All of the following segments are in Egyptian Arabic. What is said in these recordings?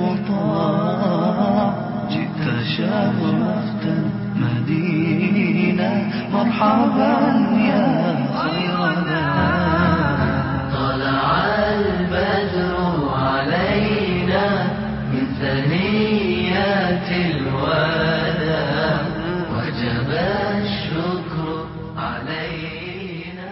المطاع جئت شرفت المدينة مرحبا يا خير دار طلع البدر علينا من ثنيات الوداع وجب الشكر علينا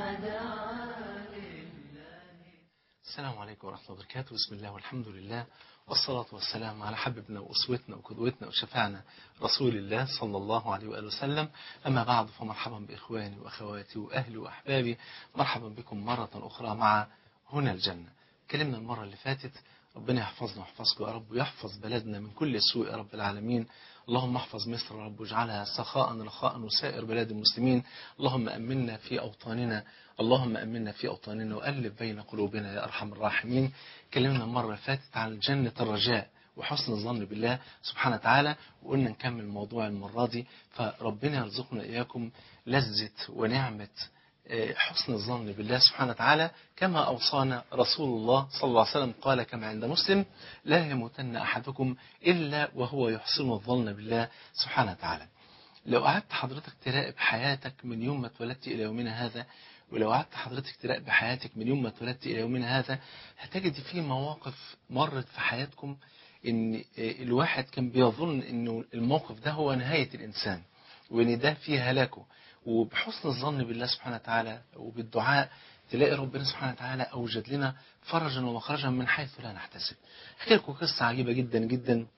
السلام عليكم ورحمة الله وبركاته بسم الله والحمد لله والصلاة والسلام على حبيبنا وأسوتنا وقدوتنا وشفعنا رسول الله صلى الله عليه وآله وسلم أما بعد فمرحبا بإخواني وأخواتي وأهلي وأحبابي مرحبا بكم مرة أخرى مع هنا الجنة كلمنا المرة اللي فاتت ربنا يحفظنا ويحفظكم يا رب ويحفظ بلدنا من كل سوء يا رب العالمين اللهم احفظ مصر يا رب واجعلها سخاء رخاء وسائر بلاد المسلمين اللهم أمنا في أوطاننا اللهم أمنا في أوطاننا وألف بين قلوبنا يا أرحم الراحمين كلمنا المرة اللي فاتت عن جنة الرجاء وحسن الظن بالله سبحانه وتعالى وقلنا نكمل الموضوع المرة دي فربنا يرزقنا إياكم لذة ونعمة حسن الظن بالله سبحانه وتعالى كما أوصانا رسول الله صلى الله عليه وسلم قال كما عند مسلم لا يموتن أحدكم إلا وهو يحسن الظن بالله سبحانه وتعالى لو قعدت حضرتك تراقب حياتك من يوم ما اتولدت إلى يومنا هذا ولو قعدت حضرتك تراقب حياتك من يوم ما اتولدت إلى يومنا هذا هتجد في مواقف مرت في حياتكم إن الواحد كان بيظن إنه الموقف ده هو نهاية الإنسان وإن ده فيه هلاكه وبحسن الظن بالله سبحانه وتعالى وبالدعاء تلاقي ربنا سبحانه وتعالى أوجد لنا فرجا ومخرجا من حيث لا نحتسب احكي لكم قصة عجيبة جدا جدا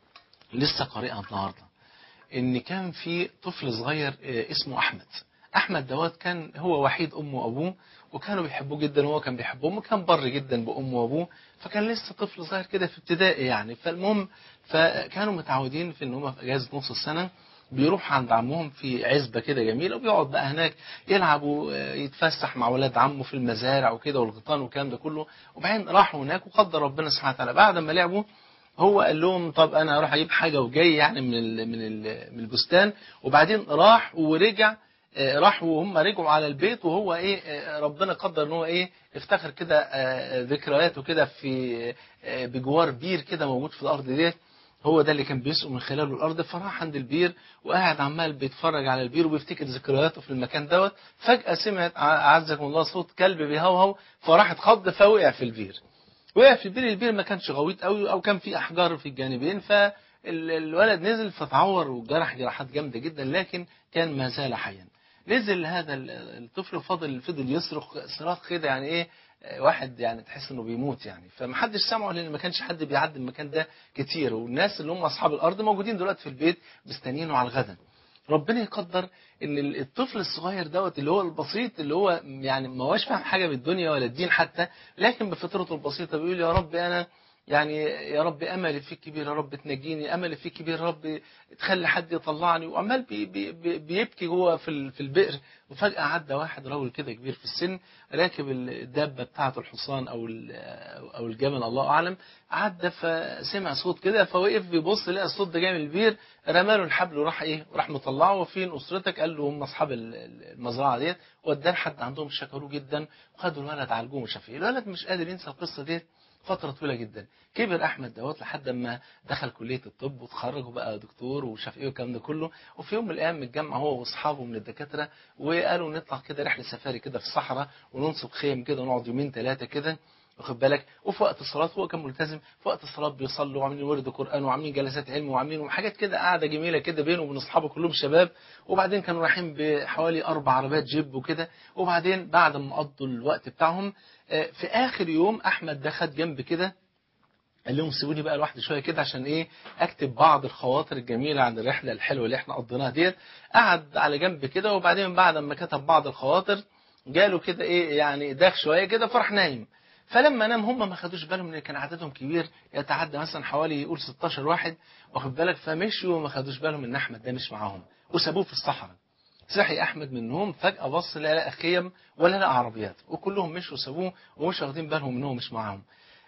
لسه قارئها النهاردة ان كان في طفل صغير اسمه احمد احمد دوت كان هو وحيد امه وابوه وكانوا بيحبوه جدا وهو كان بيحبهم وكان بر جدا بامه وابوه فكان لسه طفل صغير كده في ابتدائي يعني فالمهم فكانوا متعودين في ان هم في اجازه نص السنه بيروح عند عمهم في عزبة كده جميلة وبيقعد بقى هناك يلعب ويتفسح مع ولاد عمه في المزارع وكده والغيطان والكلام ده كله وبعدين راحوا هناك وقدر ربنا سبحانه وتعالى بعد ما لعبوا هو قال لهم طب انا هروح اجيب حاجه وجاي يعني من ال من ال من البستان وبعدين راح ورجع راح وهم رجعوا على البيت وهو ايه ربنا قدر ان هو ايه افتكر كده ذكرياته كده في بجوار بير كده موجود في الارض ديت هو ده اللي كان بيسقوا من خلاله الارض فراح عند البير وقاعد عمال بيتفرج على البير وبيفتكر ذكرياته في المكان دوت فجاه سمعت اعزكم الله صوت كلب بيهوهو فراح اتخض فوقع في البير وقع في البير البير ما كانش غويط قوي او كان في احجار في الجانبين فالولد نزل فتعور وجرح جراحات جامده جدا لكن كان ما زال حيا نزل هذا الطفل فضل فضل يصرخ صراخ كده يعني ايه واحد يعني تحس انه بيموت يعني فمحدش سمعه لان ما كانش حد بيعدي المكان ده كتير والناس اللي هم اصحاب الارض موجودين دلوقتي في البيت مستنيينه على الغدا ربنا يقدر ان الطفل الصغير دوت اللي هو البسيط اللي هو يعني ما هوش فاهم حاجه بالدنيا ولا الدين حتى لكن بفطرته البسيطه بيقول يا رب انا يعني يا رب املي فيك كبير يا رب تنجيني املي فيك كبير يا رب تخلي حد يطلعني وعمال بي بي بي بيبكي جوه في في البئر وفجاه عدى واحد راجل كده كبير في السن راكب الدابه بتاعه الحصان او او الجمل الله اعلم عدى فسمع صوت كده فوقف بيبص لقى الصوت ده جاي من البير رماله الحبل وراح ايه وراح مطلعه وفين اسرتك قال له هم اصحاب المزرعه ديت وداه لحد عندهم شكروه جدا وخدوا الولد عالجوه مش عارف ايه الولد مش قادر ينسى القصه ديت فترة طويلة جدا كبر أحمد دوت لحد ما دخل كلية الطب وتخرج وبقى دكتور ومش عارف إيه والكلام ده كله وفي يوم من الأيام متجمع هو وأصحابه من الدكاترة وقالوا نطلع كده رحلة سفاري كده في الصحراء وننصب خيم كده ونقعد يومين ثلاثة كده واخد بالك وفي وقت الصلاة هو كان ملتزم في وقت الصلاة بيصلوا وعاملين ورد قرآن وعاملين جلسات علم وعاملين حاجات كده قاعدة جميلة كده بينه وبين أصحابه كلهم شباب وبعدين كانوا رايحين بحوالي أربع عربات جيب وكده وبعدين بعد ما قضوا الوقت بتاعهم في آخر يوم أحمد ده خد جنب كده قال لهم سيبوني بقى لوحدي شويه كده عشان ايه اكتب بعض الخواطر الجميله عن الرحله الحلوه اللي احنا قضيناها ديت قعد على جنب كده وبعدين بعد ما كتب بعض الخواطر جاله كده ايه يعني داخ شويه كده فراح نايم فلما نام هم ما خدوش بالهم ان كان عددهم كبير يتعدى مثلا حوالي يقول 16 واحد واخد بالك فمشوا وما خدوش بالهم ان احمد ده مش معاهم وسابوه في الصحراء صحي احمد من النوم فجاه بص لا لقى خيم ولا لقى عربيات وكلهم مشوا سابوه ومش واخدين بالهم ان هو مش معاهم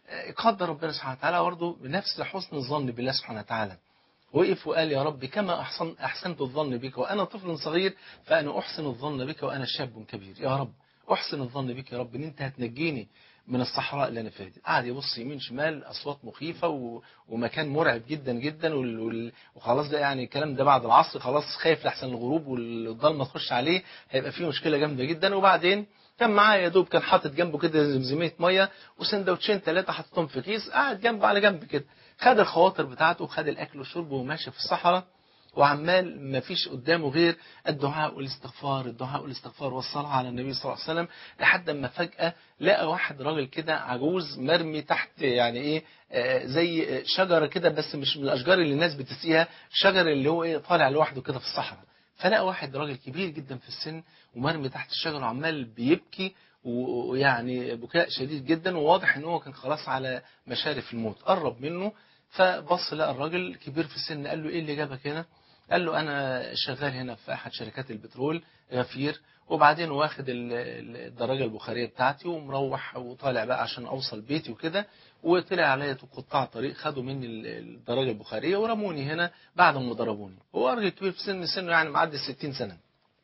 قدر ربنا سبحانه وتعالى برضه بنفس حسن الظن بالله سبحانه وتعالى وقف وقال يا رب كما أحسن أحسنت الظن بك وأنا طفل صغير فأنا أحسن الظن بك وأنا شاب كبير يا رب أحسن الظن بك يا رب إن أنت هتنجيني من الصحراء اللي انا فيها دي قعد يبص يمين شمال اصوات مخيفه و... ومكان مرعب جدا جدا وال... وال... وخلاص ده يعني الكلام ده بعد العصر خلاص خايف لحسن الغروب والضلمه تخش عليه هيبقى فيه مشكله جامده جدا وبعدين كان معاه يا دوب كان حاطط جنبه كده زمزميه ميه وسندوتشين ثلاثه حاططهم في كيس قاعد جنبه على جنب كده خد الخواطر بتاعته وخد الاكل والشرب وماشي في الصحراء وعمال ما فيش قدامه غير الدعاء والاستغفار الدعاء والاستغفار والصلاة على النبي صلى الله عليه وسلم لحد ما فجأة لقى واحد راجل كده عجوز مرمي تحت يعني ايه آه زي شجرة كده بس مش من الأشجار اللي الناس بتسقيها شجر اللي هو ايه طالع لوحده كده في الصحراء فلقى واحد راجل كبير جدا في السن ومرمي تحت الشجرة وعمال بيبكي ويعني بكاء شديد جدا وواضح ان هو كان خلاص على مشارف الموت قرب منه فبص لقى الراجل كبير في السن قال له ايه اللي جابك هنا قال له انا شغال هنا في احد شركات البترول غفير وبعدين واخد الدراجة البخارية بتاعتي ومروح وطالع بقى عشان اوصل بيتي وكده وطلع عليا قطاع طريق خدوا مني الدراجة البخارية ورموني هنا بعد ما ضربوني هو راجل كبير في سن سنه يعني معدي 60 سنة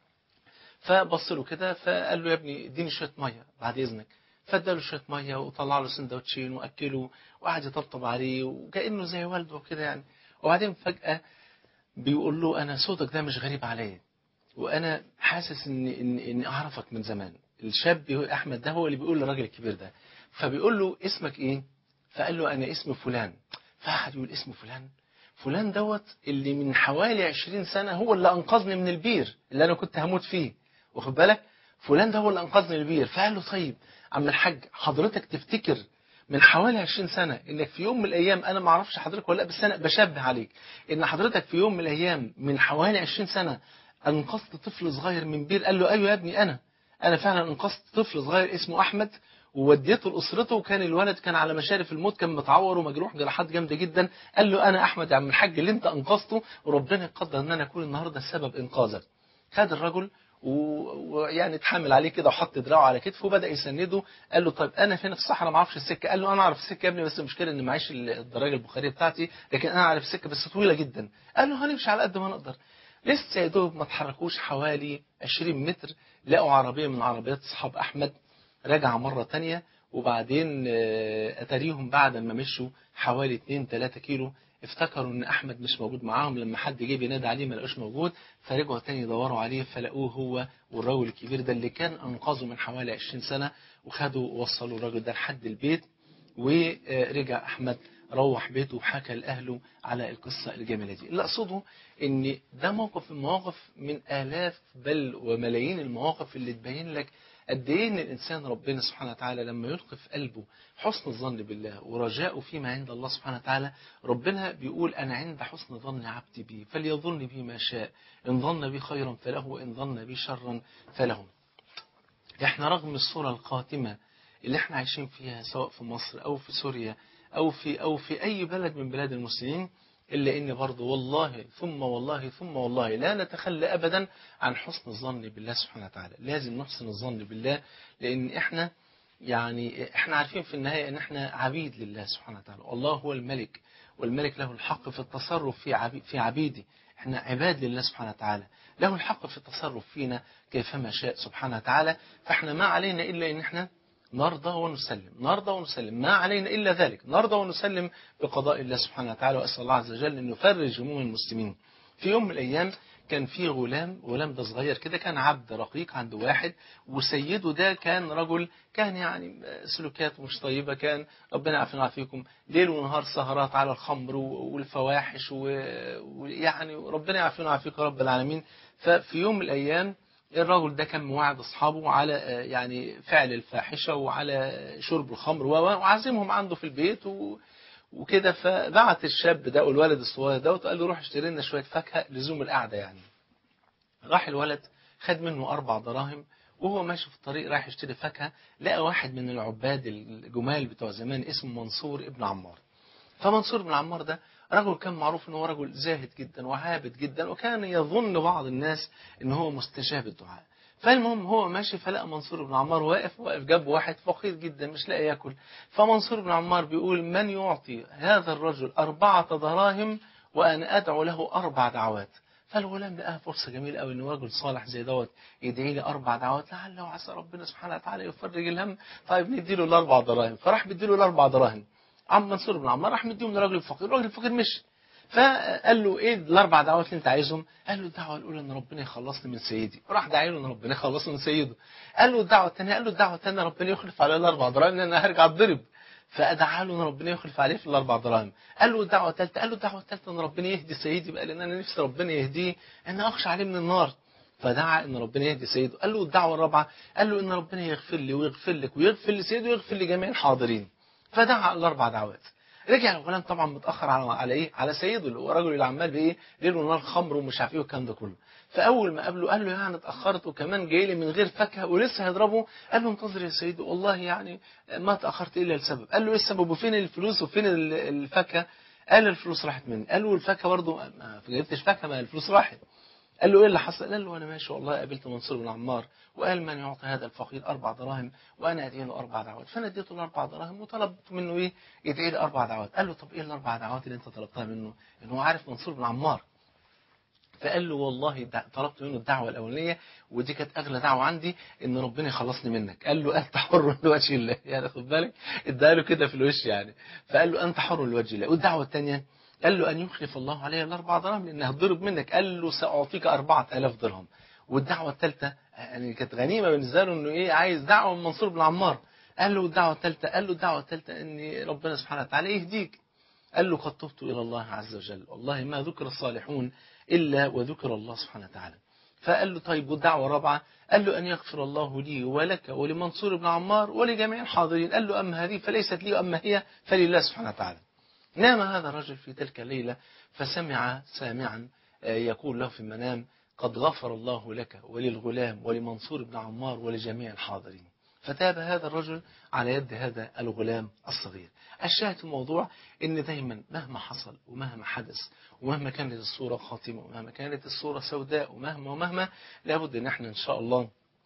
فبص له كده فقال له يا ابني اديني شويه ميه بعد اذنك فاداله شويه ميه وطلع له سندوتشين واكله وقعد يطبطب عليه وكانه زي والده وكده يعني وبعدين فجاه بيقول له انا صوتك ده مش غريب عليا وانا حاسس ان ان ان اعرفك من زمان الشاب احمد ده هو اللي بيقول للراجل الكبير ده فبيقول له اسمك ايه فقال له انا اسمي فلان فقعد يقول اسم فلان فلان دوت اللي من حوالي 20 سنه هو اللي انقذني من البير اللي انا كنت هموت فيه واخد بالك فلان ده هو اللي انقذني من البير فقال له طيب عم الحاج حضرتك تفتكر من حوالي 20 سنة انك في يوم من الايام انا ما اعرفش حضرتك ولا لا بس انا بشبه عليك ان حضرتك في يوم من الايام من حوالي 20 سنة انقذت طفل صغير من بير قال له ايوه يا ابني انا انا فعلا انقذت طفل صغير اسمه احمد ووديته لاسرته وكان الولد كان على مشارف الموت كان متعور ومجروح جراحات جامده جدا قال له انا احمد يا عم الحاج اللي انت انقذته وربنا يقدر ان انا اكون النهارده سبب انقاذك خد الرجل ويعني اتحمل عليه كده وحط دراعه على كتفه وبدا يسنده قال له طيب انا فين في الصحراء ما اعرفش السكه قال له انا اعرف السكه يا ابني بس المشكله ان معيش الدراجه البخاريه بتاعتي لكن انا اعرف السكه بس طويله جدا قال له هنمشي على قد ما نقدر لسه يا دوب ما اتحركوش حوالي 20 متر لقوا عربيه من عربيات اصحاب احمد رجع مره تانية وبعدين اتاريهم بعد ما مشوا حوالي 2 3 كيلو افتكروا ان احمد مش موجود معاهم لما حد جه بينادي عليه ما لقوش موجود فرجعوا تاني يدوروا عليه فلقوه هو والراجل الكبير ده اللي كان انقذه من حوالي 20 سنه وخدوا ووصلوا الراجل ده لحد البيت ورجع احمد روح بيته وحكى لاهله على القصه الجميله دي اللي اقصده ان ده موقف من مواقف من الاف بل وملايين المواقف اللي تبين لك قد ايه ان الانسان ربنا سبحانه وتعالى لما يلقي في قلبه حسن الظن بالله ورجاءه فيما عند الله سبحانه وتعالى ربنا بيقول انا عند حسن ظن عبدي بي فليظن بي ما شاء ان ظن بي خيرا فله وان ظن بي شرا فله احنا رغم الصوره القاتمه اللي احنا عايشين فيها سواء في مصر او في سوريا او في او في اي بلد من بلاد المسلمين إلا إن برضه والله ثم والله ثم والله لا نتخلى أبدا عن حسن الظن بالله سبحانه وتعالى لازم نحسن الظن بالله لأن إحنا يعني إحنا عارفين في النهاية إن إحنا عبيد لله سبحانه وتعالى الله هو الملك والملك له الحق في التصرف في عبيد في عبيده إحنا عباد لله سبحانه وتعالى له الحق في التصرف فينا كيفما شاء سبحانه وتعالى فإحنا ما علينا إلا إن إحنا نرضى ونسلم نرضى ونسلم ما علينا إلا ذلك نرضى ونسلم بقضاء الله سبحانه وتعالى وأسأل الله عز وجل أن يفرج هموم المسلمين في يوم من الأيام كان في غلام غلام ده صغير كده كان عبد رقيق عند واحد وسيده ده كان رجل كان يعني سلوكاته مش طيبة كان ربنا يعافينا ويعافيكم ليل ونهار سهرات على الخمر والفواحش ويعني ربنا يعافينا ويعافيكم رب العالمين ففي يوم من الأيام الرجل ده كان موعد أصحابه على يعني فعل الفاحشة وعلى شرب الخمر وعازمهم عنده في البيت و وكده فبعت الشاب ده والولد الصغير ده وقال له روح اشتري لنا شوية فاكهة لزوم القعدة يعني راح الولد خد منه أربع دراهم وهو ماشي في الطريق رايح يشتري فاكهة لقى واحد من العباد الجمال بتوع زمان اسمه منصور ابن عمار فمنصور بن عمار ده رجل كان معروف ان هو رجل زاهد جدا وعابد جدا وكان يظن بعض الناس ان هو مستجاب الدعاء فالمهم هو ماشي فلقى منصور بن عمار واقف واقف جنب واحد فقير جدا مش لاقي ياكل فمنصور بن عمار بيقول من يعطي هذا الرجل أربعة دراهم وأنا أدعو له أربع دعوات فالغلام لقاها فرصة جميلة قوي إن رجل صالح زي دوت يدعي لي أربع دعوات لعل وعسى ربنا سبحانه وتعالى يفرج الهم طيب نديله الأربع دراهم فراح مديله الأربع دراهم عم منصور بن عمار راح مديهم للراجل الفقير الراجل الفقير مشي فقال له ايه الاربع دعوات اللي انت عايزهم قال له الدعوه الاولى ان ربنا يخلصني من سيدي راح داعي له ان ربنا يخلصني من سيده قال له الدعوه الثانيه قال له الدعوه الثانيه ربنا يخلف على الاربع دراهم لان انا هرجع اتضرب فادعى له ان ربنا يخلف عليه في الاربع دراهم قال له الدعوه الثالثه قال له الدعوه الثالثه ان ربنا يهدي سيدي بقى لان انا نفسي ربنا يهديه ان اخشى عليه من النار فدعا ان ربنا يهدي سيده قال له الدعوه الرابعه قال له ان ربنا يغفر لي ويغفر لك ويغفر لسيده ويغفر لجميع الحاضرين فدعا الاربع دعوات رجع الغلام طبعا متاخر على على ايه على سيده اللي هو الراجل اللي عمال بايه ليل ونهار خمر ومش عارف ايه والكلام ده كله فاول ما قابله قال له يعني اتاخرت وكمان جاي لي من غير فاكهه ولسه هيضربه قال له انتظر يا سيدي والله يعني ما تاخرت الا لسبب قال له ايه السبب وفين الفلوس وفين ال- الفاكهه قال الفلوس راحت مني قال له الفاكهه برضه ما جبتش فاكهه ما الفلوس راحت قال له ايه اللي حصل؟ قال له انا ماشي والله قابلت منصور بن عمار وقال من يعطي هذا الفقير اربع دراهم وانا ادعي له اربع دعوات فانا اديته الاربع دراهم وطلبت منه ايه؟ يدعي لي اربع دعوات قال له طب ايه الاربع دعوات اللي انت طلبتها منه؟ ان هو عارف منصور بن عمار فقال له والله دع- طلبت منه الدعوه الاولانيه ودي كانت اغلى دعوه عندي ان ربنا يخلصني منك قال له انت حر لوجه الله يعني خد بالك اداها له كده في الوش يعني فقال له انت حر لوجه الله والدعوه الثانيه قال له ان يخلف الله علي الاربع درهم لانها هتضرب منك قال له ساعطيك أربعة آلاف درهم والدعوه الثالثه يعني كانت غنيمه بالنسبه له انه ايه عايز دعوه من منصور بن عمار قال له الدعوه الثالثه قال له الدعوه الثالثه ان ربنا سبحانه وتعالى يهديك قال له قد تبت إلى الله عز وجل والله ما ذكر الصالحون إلا وذكر الله سبحانه وتعالى فقال له طيب والدعوة الرابعة قال له أن يغفر الله لي ولك ولمنصور بن عمار ولجميع الحاضرين قال له أما هذه فليست لي وأما هي فلله سبحانه وتعالى نام هذا الرجل في تلك الليلة فسمع سامعا آه، يقول له في المنام قد غفر الله لك وللغلام ولمنصور بن عمار ولجميع الحاضرين فتاب هذا الرجل على يد هذا الغلام الصغير الشاهد في الموضوع ان دايما مهما حصل ومهما حدث ومهما كانت الصورة خاتمة ومهما كانت الصورة سوداء ومهما ومهما لابد ان احنا ان شاء الله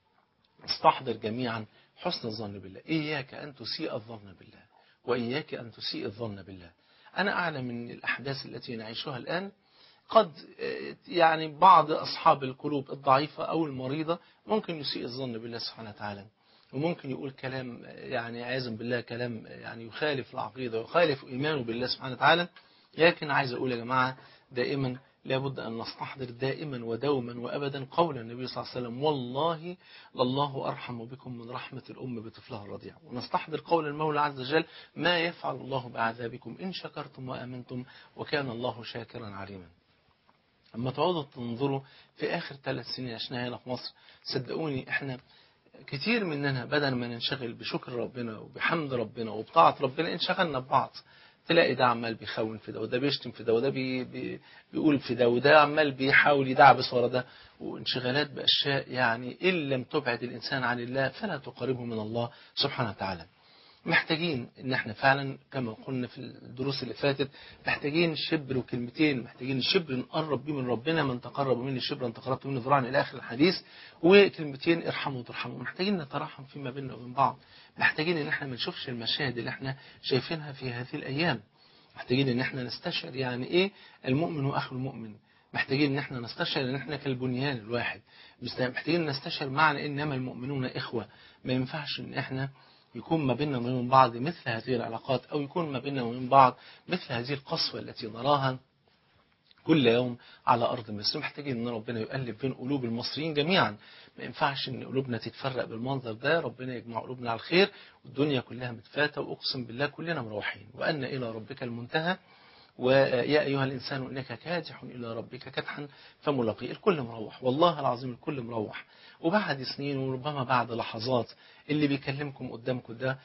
نستحضر جميعا حسن الظن بالله إياك أن تسيء الظن بالله وإياك أن تسيء الظن بالله أنا أعلم من الأحداث التي نعيشها الآن قد آه، يعني بعض أصحاب القلوب الضعيفة أو المريضة ممكن يسيء الظن بالله سبحانه وتعالى وممكن يقول كلام آه، يعني عياذا بالله كلام آه، يعني يخالف العقيدة ويخالف إيمانه بالله سبحانه وتعالى لكن عايز أقول يا جماعة دائما لابد أن نستحضر دائما ودوما وأبدا قول النبي صلى الله عليه وسلم والله لله أرحم بكم من رحمة الأم بطفلها الرضيع ونستحضر قول المولى عز وجل ما يفعل الله بعذابكم إن شكرتم وأمنتم وكان الله شاكرا عليما أما تقعدوا تنظروا في آخر ثلاث سنين عشنا هنا في مصر صدقوني إحنا كتير مننا بدل ما ننشغل بشكر ربنا وبحمد ربنا وبطاعة ربنا انشغلنا ببعض تلاقي ده عمال بيخون في ده وده بيشتم في ده وده بي بي بيقول في ده وده عمال بيحاول يدعبس ورا ده وانشغالات بأشياء يعني إن لم تبعد الإنسان عن الله فلا تقربه من الله سبحانه وتعالى محتاجين ان احنا فعلا كما قلنا في الدروس اللي فاتت محتاجين شبر وكلمتين محتاجين الشبر نقرب بيه من ربنا من تقرب مني شبرا تقربت منه ذراعا الى اخر الحديث وكلمتين ارحموا ترحموا محتاجين نترحم فيما بيننا وبين بعض محتاجين ان احنا ما نشوفش المشاهد اللي احنا شايفينها في هذه الايام محتاجين ان احنا نستشعر يعني ايه المؤمن واخو المؤمن محتاجين ان احنا نستشعر ان احنا كالبنيان الواحد محتاجين نستشعر معنى انما المؤمنون اخوه ما ينفعش ان احنا يكون ما بيننا وبين بعض مثل هذه العلاقات أو يكون ما بيننا وبين بعض مثل هذه القسوة التي نراها كل يوم على أرض مصر محتاجين أن ربنا يؤلف بين قلوب المصريين جميعا ما ينفعش أن قلوبنا تتفرق بالمنظر ده ربنا يجمع قلوبنا على الخير والدنيا كلها متفاتة وأقسم بالله كلنا مروحين وأن إلى ربك المنتهى ويا أيها الإنسان إنك كادح إلى ربك كدحا فملاقيه الكل مروح والله العظيم الكل مروح وبعد سنين وربما بعد لحظات اللي بيكلمكم قدامكم ده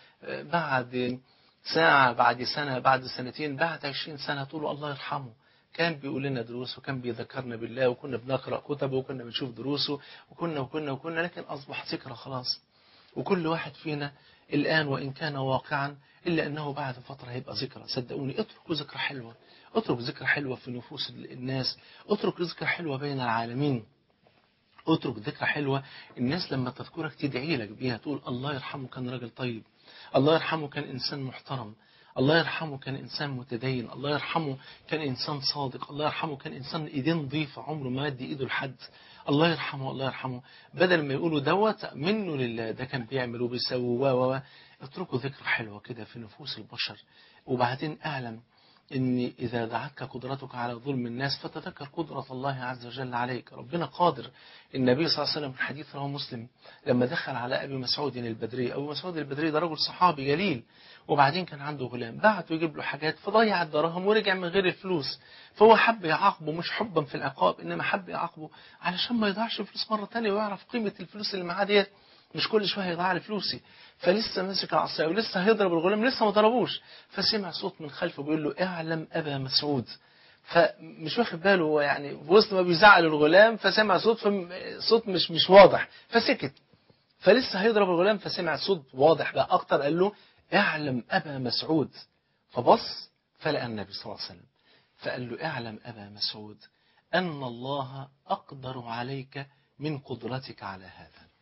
بعد ساعة بعد سنة بعد سنتين بعد عشرين سنة تقولوا الله يرحمه كان بيقول لنا دروس وكان بيذكرنا بالله وكنا بنقرأ كتبه وكنا بنشوف دروسه وكنا وكنا وكنا لكن أصبح ذكرى خلاص وكل واحد فينا الآن وإن كان واقعا إلا أنه بعد فترة هيبقى ذكرى صدقوني اتركوا ذكرى حلوة اترك ذكرى حلوة في نفوس الناس اترك ذكرى حلوة بين العالمين اترك ذكرى حلوة الناس لما تذكرك تدعي لك بيها تقول الله يرحمه كان راجل طيب الله يرحمه كان إنسان محترم الله يرحمه كان إنسان متدين الله يرحمه كان إنسان صادق الله يرحمه كان إنسان إيديه نظيفة عمره ما مد إيده لحد الله يرحمه الله يرحمه بدل ما يقولوا دوت منه لله ده كان بيعمل وبيسوي و و و اتركوا ذكر حلوة كده في نفوس البشر وبعدين أعلم إن إذا دعتك قدرتك على ظلم الناس فتذكر قدرة الله عز وجل عليك ربنا قادر النبي صلى الله عليه وسلم في الحديث رواه مسلم لما دخل على أبي مسعود البدري أبو مسعود البدري ده رجل صحابي جليل وبعدين كان عنده غلام بعته يجيب له حاجات فضيع الدراهم ورجع من غير الفلوس فهو حب يعاقبه مش حبا في العقاب إنما حب يعاقبه علشان ما يضيعش الفلوس مرة تانية ويعرف قيمة الفلوس اللي معاه ديت مش كل شويه يضيع لي فلوسي فلسه ماسك العصايه ولسه هيضرب الغلام لسه ما ضربوش فسمع صوت من خلفه بيقول له اعلم ابا مسعود فمش واخد باله هو يعني في وسط ما بيزعل الغلام فسمع صوت فم... صوت مش مش واضح فسكت فلسه هيضرب الغلام فسمع صوت واضح بقى اكتر قال له اعلم ابا مسعود فبص فلقى النبي صلى الله عليه وسلم فقال له اعلم ابا مسعود ان الله اقدر عليك من قدرتك على هذا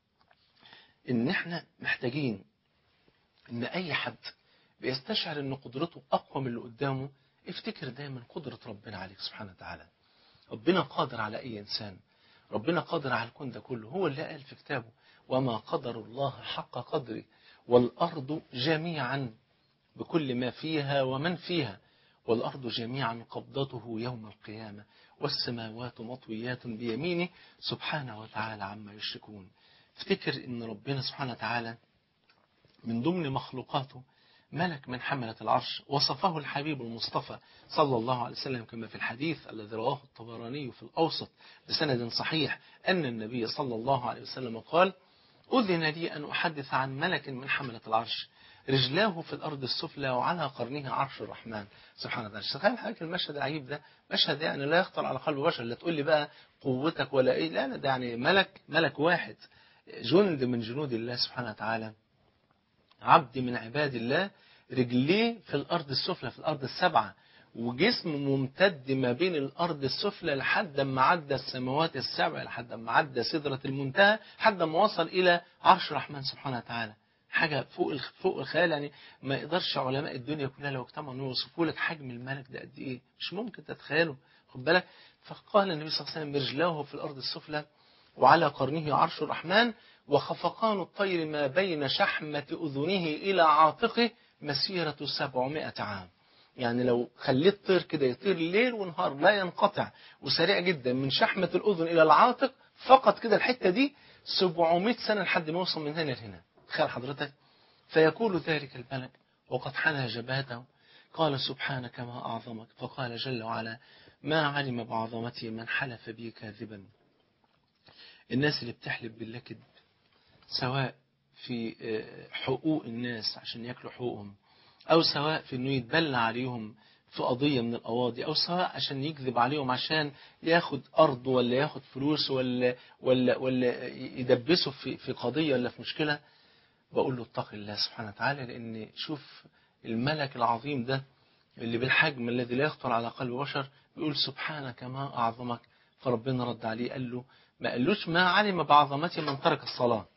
ان احنا محتاجين ان اي حد بيستشعر ان قدرته اقوى من اللي قدامه افتكر دايما قدرة ربنا عليك سبحانه وتعالى ربنا قادر على اي انسان ربنا قادر على الكون ده كله هو اللي قال في كتابه وما قدر الله حق قدره والارض جميعا بكل ما فيها ومن فيها والأرض جميعا قبضته يوم القيامة والسماوات مطويات بيمينه سبحانه وتعالى عما يشركون افتكر ان ربنا سبحانه وتعالى من ضمن مخلوقاته ملك من حملة العرش وصفه الحبيب المصطفى صلى الله عليه وسلم كما في الحديث الذي رواه الطبراني في الأوسط بسند صحيح أن النبي صلى الله عليه وسلم قال أذن لي أن أحدث عن ملك من حملة العرش رجلاه في الأرض السفلى وعلى قرنه عرش الرحمن سبحانه وتعالى تخيل حضرتك المشهد العجيب ده مشهد يعني لا يخطر على قلب بشر لا تقول لي بقى قوتك ولا ايه لا لا ده يعني ملك ملك واحد جند من جنود الله سبحانه وتعالى عبد من عباد الله رجليه في الأرض السفلى في الأرض السبعة وجسم ممتد ما بين الأرض السفلى لحد ما عدى السماوات السبع لحد ما عدى سدرة المنتهى لحد ما وصل إلى عرش الرحمن سبحانه وتعالى حاجة فوق فوق الخيال يعني ما يقدرش علماء الدنيا كلها لو اجتمعوا انه يوصفوا لك حجم الملك ده قد ايه مش ممكن تتخيله خد بالك فقال النبي صلى الله عليه وسلم رجلاه في الارض السفلى وعلى قرنه عرش الرحمن وخفقان الطير ما بين شحمة أذنه إلى عاتقه مسيرة سبعمائة عام يعني لو خليت طير كده يطير ليل ونهار لا ينقطع وسريع جدا من شحمة الأذن إلى العاتق فقط كده الحتة دي 700 سنة لحد ما يوصل من هنا لهنا تخيل حضرتك فيقول ذلك الملك وقد حنى جبهته قال سبحانك ما أعظمك فقال جل وعلا ما علم بعظمتي من حلف بي كاذبا الناس اللي بتحلف بالله كذب سواء في حقوق الناس عشان ياكلوا حقوقهم أو سواء في أنه يتبلى عليهم في قضية من القواضي أو سواء عشان يكذب عليهم عشان ياخد أرض ولا ياخد فلوس ولا ولا ولا يدبسه في في قضية ولا في مشكلة بقول له اتق الله سبحانه وتعالى لأن شوف الملك العظيم ده اللي بالحجم الذي لا يخطر على قلب بشر بيقول سبحانك ما أعظمك فربنا رد عليه قال له ما قالوش ما علم بعظمتي من ترك الصلاة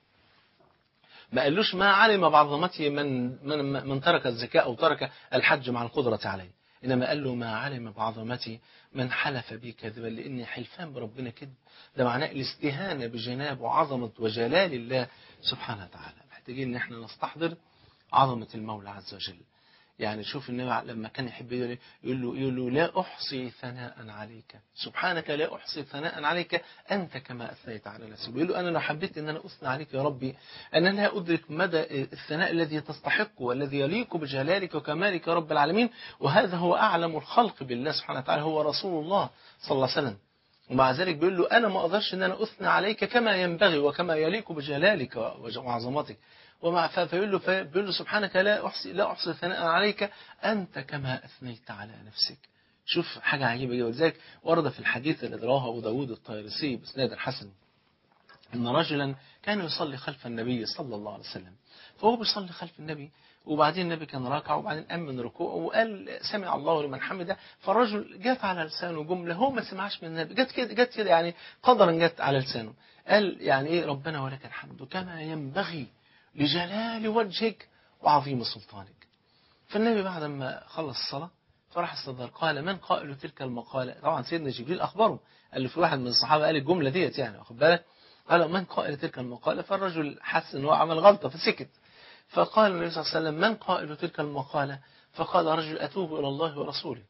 ما قالوش ما علم بعظمته من من من ترك الزكاة أو ترك الحج مع القدرة عليه إنما قال له ما علم بعظمتي من حلف بي كذبا لأن حلفان بربنا كذب ده معناه الاستهانة بجناب وعظمة وجلال الله سبحانه وتعالى محتاجين إن احنا نستحضر عظمة المولى عز وجل يعني شوف النبي لما كان يحب يقول له, يقول له لا أحصي ثناء عليك سبحانك لا أحصي ثناء عليك أنت كما أثنيت على نفسك يقول له أنا لو حبيت أن أنا أثنى عليك يا ربي أنا لا أدرك مدى الثناء الذي تستحقه والذي يليق بجلالك وكمالك يا رب العالمين وهذا هو أعلم الخلق بالله سبحانه وتعالى هو رسول الله صلى الله عليه وسلم ومع ذلك بيقول له أنا ما أقدرش أن أنا أثنى عليك كما ينبغي وكما يليق بجلالك وعظمتك ومع فيقول له فيقول له سبحانك لا أحصي لا أحصي ثناء عليك أنت كما أثنيت على نفسك شوف حاجة عجيبة جدا ولذلك ورد في الحديث الذي رواه أبو داود الطيرسي بإسناد الحسن أن رجلا كان يصلي خلف النبي صلى الله عليه وسلم فهو بيصلي خلف النبي وبعدين النبي كان راكع وبعدين قام من ركوعه وقال سمع الله لمن حمده فالرجل جت على لسانه جملة هو ما سمعش من النبي جت كده جت كده يعني قدرا جت على لسانه قال يعني ايه ربنا ولك الحمد كما ينبغي لجلال وجهك وعظيم سلطانك فالنبي بعد ما خلص الصلاة فراح استدار قال من قائل تلك المقالة طبعا سيدنا جبريل أخبره قال له في واحد من الصحابة قال الجملة ديت يعني واخد بالك قال من قائل تلك المقالة فالرجل حس ان هو عمل غلطة فسكت فقال النبي صلى الله عليه وسلم من قائل تلك المقالة فقال رجل أتوب إلى الله ورسوله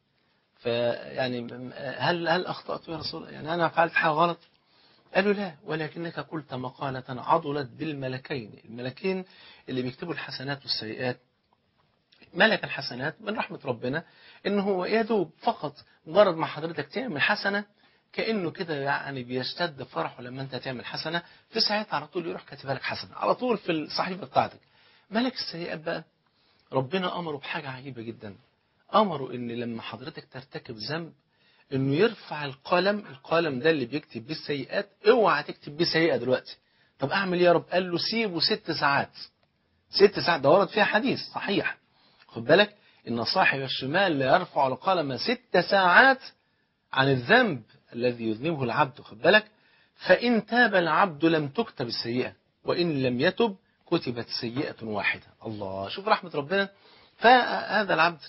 فيعني هل هل أخطأت يا رسول الله يعني أنا فعلت حاجة غلط قالوا لا ولكنك قلت مقالة عضلت بالملكين الملكين اللي بيكتبوا الحسنات والسيئات ملك الحسنات من رحمة ربنا إن هو يدوب فقط مجرد ما حضرتك تعمل حسنة كأنه كده يعني بيشتد فرحه لما أنت تعمل حسنة في ساعتها على طول يروح كاتبها لك حسنة على طول في الصحيفة بتاعتك ملك السيئات بقى ربنا أمره بحاجة عجيبة جدا أمره إن لما حضرتك ترتكب ذنب إنه يرفع القلم القلم ده اللي بيكتب بيه السيئات اوعى تكتب بيه سيئة دلوقتي طب أعمل إيه يا رب قال له سيبه ست ساعات ست ساعات ده ورد فيها حديث صحيح خد بالك إن صاحب الشمال لا يرفع القلم ست ساعات عن الذنب الذي يذنبه العبد خد بالك فإن تاب العبد لم تكتب السيئة وإن لم يتب كتبت سيئة واحدة الله شوف رحمة ربنا فهذا العبد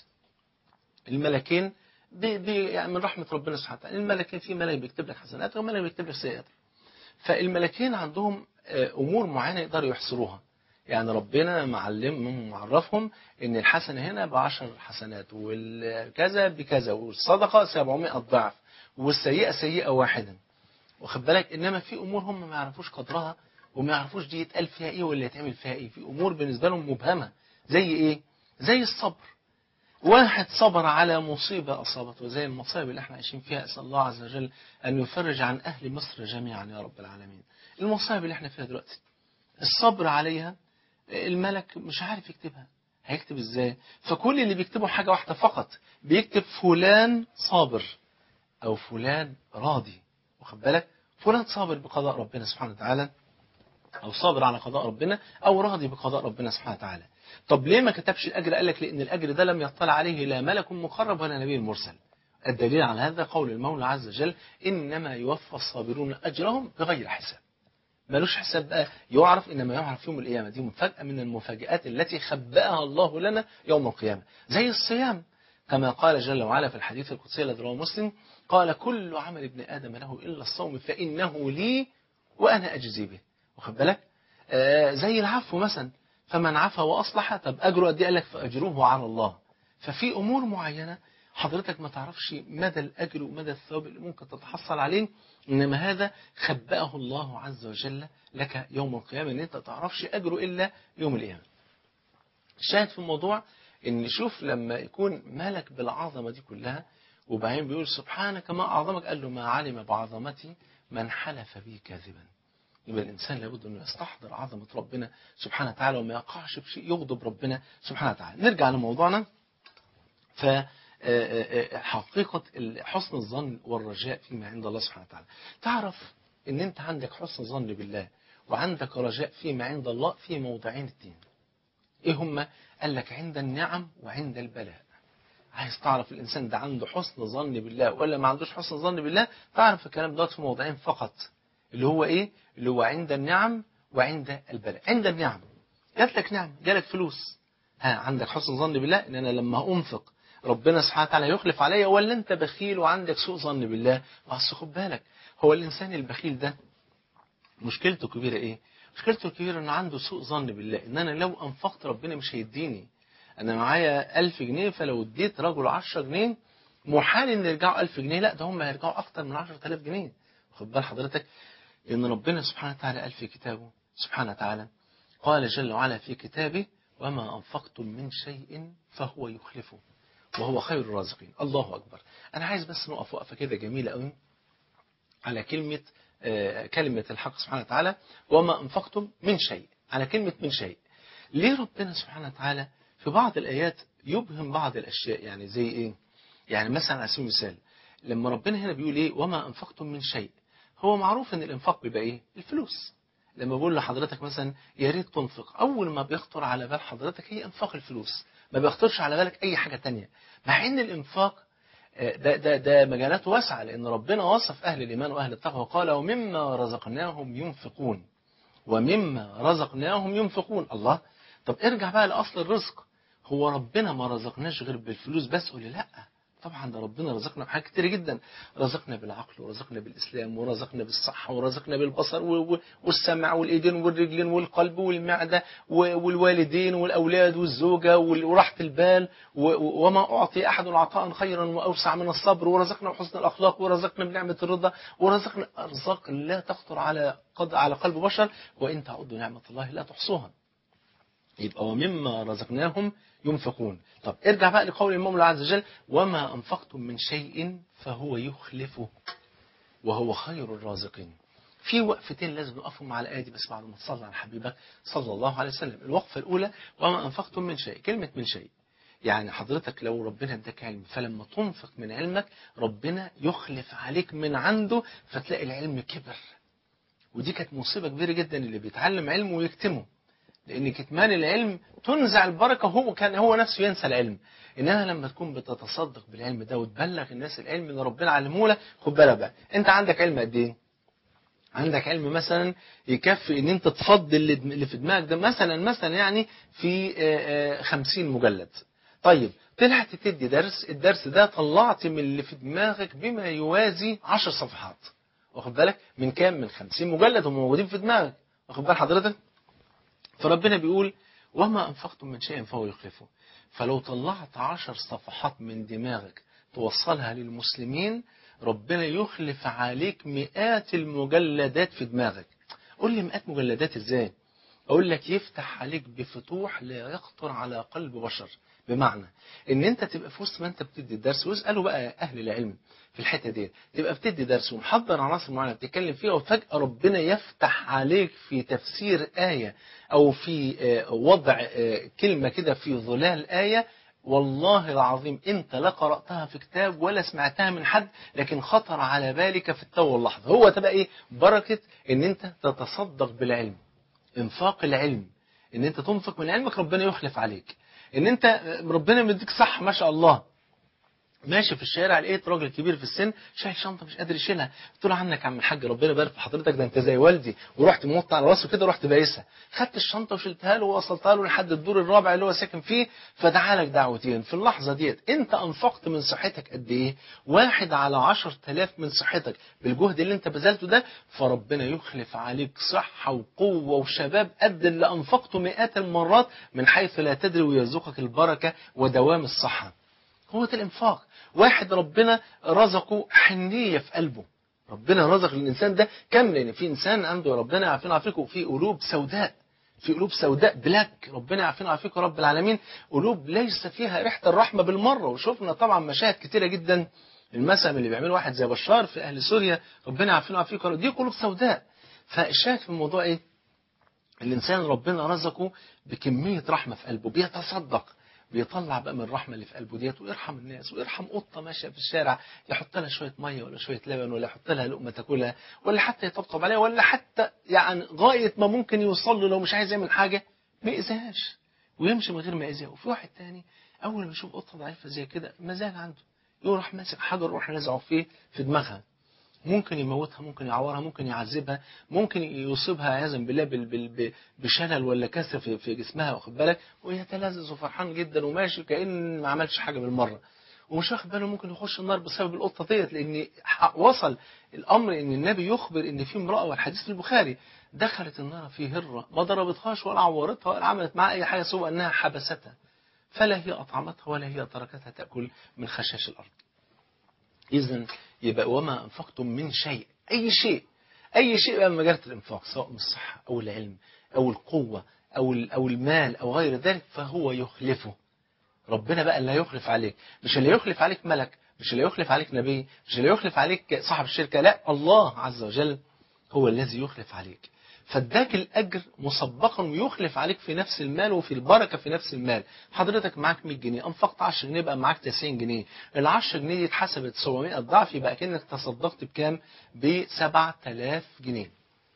الملكين بي بي يعني من رحمة ربنا سبحانه وتعالى الملكين في ملك بيكتب لك حسنات وملك بيكتب لك سيئات فالملكين عندهم أمور معينة يقدروا يحصروها يعني ربنا معلم معرفهم ان الحسنة هنا بعشر حسنات والكذا بكذا والصدقة 700 ضعف والسيئة سيئة واحدة واخد بالك انما في امور هم ما يعرفوش قدرها وما يعرفوش دي يتقال فيها ايه ولا يتعمل فيها ايه في امور بالنسبة لهم مبهمة زي ايه زي الصبر واحد صبر على مصيبة أصابته زي المصائب اللي احنا عايشين فيها أسأل الله عز وجل أن يفرج عن أهل مصر جميعا يا رب العالمين المصائب اللي احنا فيها دلوقتي الصبر عليها الملك مش عارف يكتبها هيكتب ازاي فكل اللي بيكتبه حاجة واحدة فقط بيكتب فلان صابر أو فلان راضي واخد بالك فلان صابر بقضاء ربنا سبحانه وتعالى أو صابر على قضاء ربنا أو راضي بقضاء ربنا سبحانه وتعالى طب ليه ما كتبش الأجر قال لك لأن الأجر ده لم يطلع عليه لا ملك مقرب ولا نبي مرسل الدليل على هذا قول المولى عز وجل إنما يوفى الصابرون أجرهم بغير حساب ملوش حساب بقى يعرف إنما يعرف يوم القيامة دي مفاجأة من المفاجآت التي خبأها الله لنا يوم القيامة زي الصيام كما قال جل وعلا في الحديث القدسي الذي رواه مسلم قال كل عمل ابن آدم له إلا الصوم فإنه لي وأنا أجزي به واخد بالك آه زي العفو مثلا فمن عفا وأصلح طب أجره قد قال لك فأجره على الله ففي أمور معينة حضرتك ما تعرفش مدى الأجر ومدى الثواب اللي ممكن تتحصل عليه إنما هذا خبأه الله عز وجل لك يوم القيامة إن أنت تعرفش أجره إلا يوم القيامة الشاهد في الموضوع إن شوف لما يكون ملك بالعظمة دي كلها وبعدين بيقول سبحانك ما أعظمك قال له ما علم بعظمتي من حلف بي كاذبا يبقى الإنسان لابد أنه يستحضر عظمة ربنا سبحانه وتعالى وما يقعش بشيء يغضب ربنا سبحانه وتعالى نرجع لموضوعنا ف حقيقة حسن الظن والرجاء فيما عند الله سبحانه وتعالى تعرف ان انت عندك حسن ظن بالله وعندك رجاء فيما عند الله في موضعين الدين ايه هما قال لك عند النعم وعند البلاء عايز تعرف الانسان ده عنده حسن ظن بالله ولا ما عندوش حسن ظن بالله تعرف الكلام دوت في موضعين فقط اللي هو ايه اللي هو عند النعم وعند البلاء عند النعم جات لك نعم جالك فلوس ها عندك حسن ظن بالله ان انا لما انفق ربنا سبحانه وتعالى يخلف عليا ولا انت بخيل وعندك سوء ظن بالله بس خد بالك هو الانسان البخيل ده مشكلته كبيرة ايه مشكلته الكبيرة انه عنده سوء ظن بالله ان انا لو انفقت ربنا مش هيديني انا معايا ألف جنيه فلو اديت رجل عشرة جنيه محال ان يرجعوا ألف جنيه لا ده هم هيرجعوا اكتر من عشرة آلاف جنيه خد بال حضرتك ان ربنا سبحانه وتعالى قال في كتابه سبحانه وتعالى قال جل وعلا في كتابه وما أنفقتم من شيء فهو يخلفه وهو خير الرازقين الله أكبر أنا عايز بس نقف وقفة كده جميلة قوي على كلمة آه كلمة الحق سبحانه وتعالى وما أنفقتم من شيء على كلمة من شيء ليه ربنا سبحانه وتعالى في بعض الآيات يبهم بعض الأشياء يعني زي إيه يعني مثلا على سبيل المثال لما ربنا هنا بيقول إيه وما أنفقتم من شيء هو معروف ان الانفاق بيبقى ايه الفلوس لما بقول لحضرتك مثلا يا ريت تنفق اول ما بيخطر على بال حضرتك هي انفاق الفلوس ما بيخطرش على بالك اي حاجة تانية مع ان الانفاق ده, ده, ده مجالات واسعة لان ربنا وصف اهل الايمان واهل التقوى قال ومما رزقناهم ينفقون ومما رزقناهم ينفقون الله طب ارجع بقى لاصل الرزق هو ربنا ما رزقناش غير بالفلوس بس قول لي لا طبعا ده ربنا رزقنا بحاجات كتير جدا رزقنا بالعقل ورزقنا بالاسلام ورزقنا بالصحه ورزقنا بالبصر و- و- والسمع والايدين والرجلين والقلب والمعده و- والوالدين والاولاد والزوجه وال- وراحه البال و- و- وما اعطي احد عطاء خيرا واوسع من الصبر ورزقنا بحسن الاخلاق ورزقنا بنعمه الرضا ورزقنا ارزاق لا تخطر على قد على قلب بشر وان تعدوا نعمه الله لا تحصوها يبقى ومما رزقناهم ينفقون طب ارجع بقى لقول المولى عز وجل وما أنفقتم من شيء فهو يخلفه وهو خير الرازقين في وقفتين لازم نقفهم مع الآية دي بس بعد ما تصلي على حبيبك صلى الله عليه وسلم الوقفة الأولى وما أنفقتم من شيء كلمة من شيء يعني حضرتك لو ربنا اداك علم فلما تنفق من علمك ربنا يخلف عليك من عنده فتلاقي العلم كبر ودي كانت مصيبة كبيرة جدا اللي بيتعلم علم ويكتمه لأن كتمان العلم تنزع البركة هو كان هو نفسه ينسى العلم إنما لما تكون بتتصدق بالعلم ده وتبلغ الناس العلم اللي ربنا علمه لك خد بالك بقى أنت عندك علم قد إيه؟ عندك علم مثلا يكفي ان انت تفضل اللي اللي في دماغك ده مثلا مثلا يعني في آه، آه، 50 مجلد طيب طلعت تدي درس الدرس ده طلعت من اللي في دماغك بما يوازي 10 صفحات واخد بالك من كام من 50 مجلد هم موجودين في دماغك واخد بال حضرتك فربنا بيقول وما أنفقتم من شيء فهو يخلفه فلو طلعت عشر صفحات من دماغك توصلها للمسلمين ربنا يخلف عليك مئات المجلدات في دماغك قول لي مئات مجلدات ازاي اقول لك يفتح عليك بفتوح لا يخطر على قلب بشر بمعنى ان انت تبقى في وسط ما انت بتدي الدرس واسالوا بقى اهل العلم في الحته دي تبقى بتدي درس ومحضر عناصر معينه بتتكلم فيها وفجاه ربنا يفتح عليك في تفسير ايه او في آه، وضع آه، كلمه كده في ظلال ايه والله العظيم انت لا قراتها في كتاب ولا سمعتها من حد لكن خطر على بالك في التو واللحظه هو تبقى ايه بركه ان انت تتصدق بالعلم انفاق العلم ان انت تنفق من علمك ربنا يخلف عليك ان انت ربنا مديك صح ما شاء الله ماشي في الشارع لقيت راجل كبير في السن شايل شنطه مش قادر يشيلها قلت له عنك يا عم الحاج ربنا يبارك في حضرتك ده انت زي والدي ورحت موطي على راسه كده ورحت بايسها خدت الشنطه وشلتها له ووصلتها له لحد الدور الرابع اللي هو ساكن فيه فدعا لك دعوتين في اللحظه ديت انت انفقت من صحتك قد ايه واحد على عشر تلاف من صحتك بالجهد اللي انت بذلته ده فربنا يخلف عليك صحه وقوه وشباب قد اللي انفقته مئات المرات من حيث لا تدري ويرزقك البركه ودوام الصحه هو ده الانفاق واحد ربنا رزقه حنية في قلبه ربنا رزق الإنسان ده كم لأن في إنسان عنده ربنا يعافينا ويعافيكم في قلوب سوداء في قلوب سوداء بلاك ربنا يعافينا ويعافيكم رب العالمين قلوب ليس فيها ريحة الرحمة بالمرة وشفنا طبعا مشاهد كتيرة جدا المثل اللي بيعمله واحد زي بشار في أهل سوريا ربنا يعافينا ويعافيكم دي قلوب سوداء فالشاهد في الموضوع إيه الإنسان ربنا رزقه بكمية رحمة في قلبه بيتصدق بيطلع بقى من الرحمة اللي في قلبه ديت ويرحم الناس ويرحم قطة ماشية في الشارع يحط لها شوية مية ولا شوية لبن ولا يحط لها لقمة تاكلها ولا حتى يطبطب عليها ولا حتى يعني غاية ما ممكن يوصل له لو مش عايز يعمل حاجة ما يأذيهاش ويمشي من غير ما يأذيها وفي واحد تاني أول ما يشوف قطة ضعيفة زي كده مزاج عنده يروح ماسك حجر يروح نازعه فيه في دماغها ممكن يموتها ممكن يعورها ممكن يعذبها ممكن يصيبها عياذا بالله بال- بال- بشلل ولا كسر في في جسمها واخد بالك ويتلذذ وفرحان جدا وماشي كأن ما عملش حاجة بالمرة ومش واخد باله ممكن يخش النار بسبب القطة ديت لأن ح- وصل الأمر إن النبي يخبر إن في امرأة والحديث في البخاري دخلت النار في هرة ما ضربتهاش ولا عورتها ولا عملت معها أي حاجة سوى أنها حبستها فلا هي أطعمتها ولا هي تركتها تأكل من خشاش الأرض إذا يبقى وما أنفقتم من شيء أي شيء أي شيء بقى من مجالة الإنفاق سواء من الصحة أو العلم أو القوة أو ال- أو المال أو غير ذلك فهو يخلفه ربنا بقى اللي هيخلف عليك مش اللي يخلف عليك ملك مش اللي يخلف عليك نبي مش اللي يخلف عليك صاحب الشركة لا الله عز وجل هو الذي يخلف عليك فاداك الأجر مسبقا ويخلف عليك في نفس المال وفي البركة في نفس المال حضرتك معاك 100 جنيه أنفقت 10 جنيه يبقى معاك 90 جنيه ال 10 جنيه دي اتحسبت 700 ضعف يبقى كأنك تصدقت بكام ب 7000 جنيه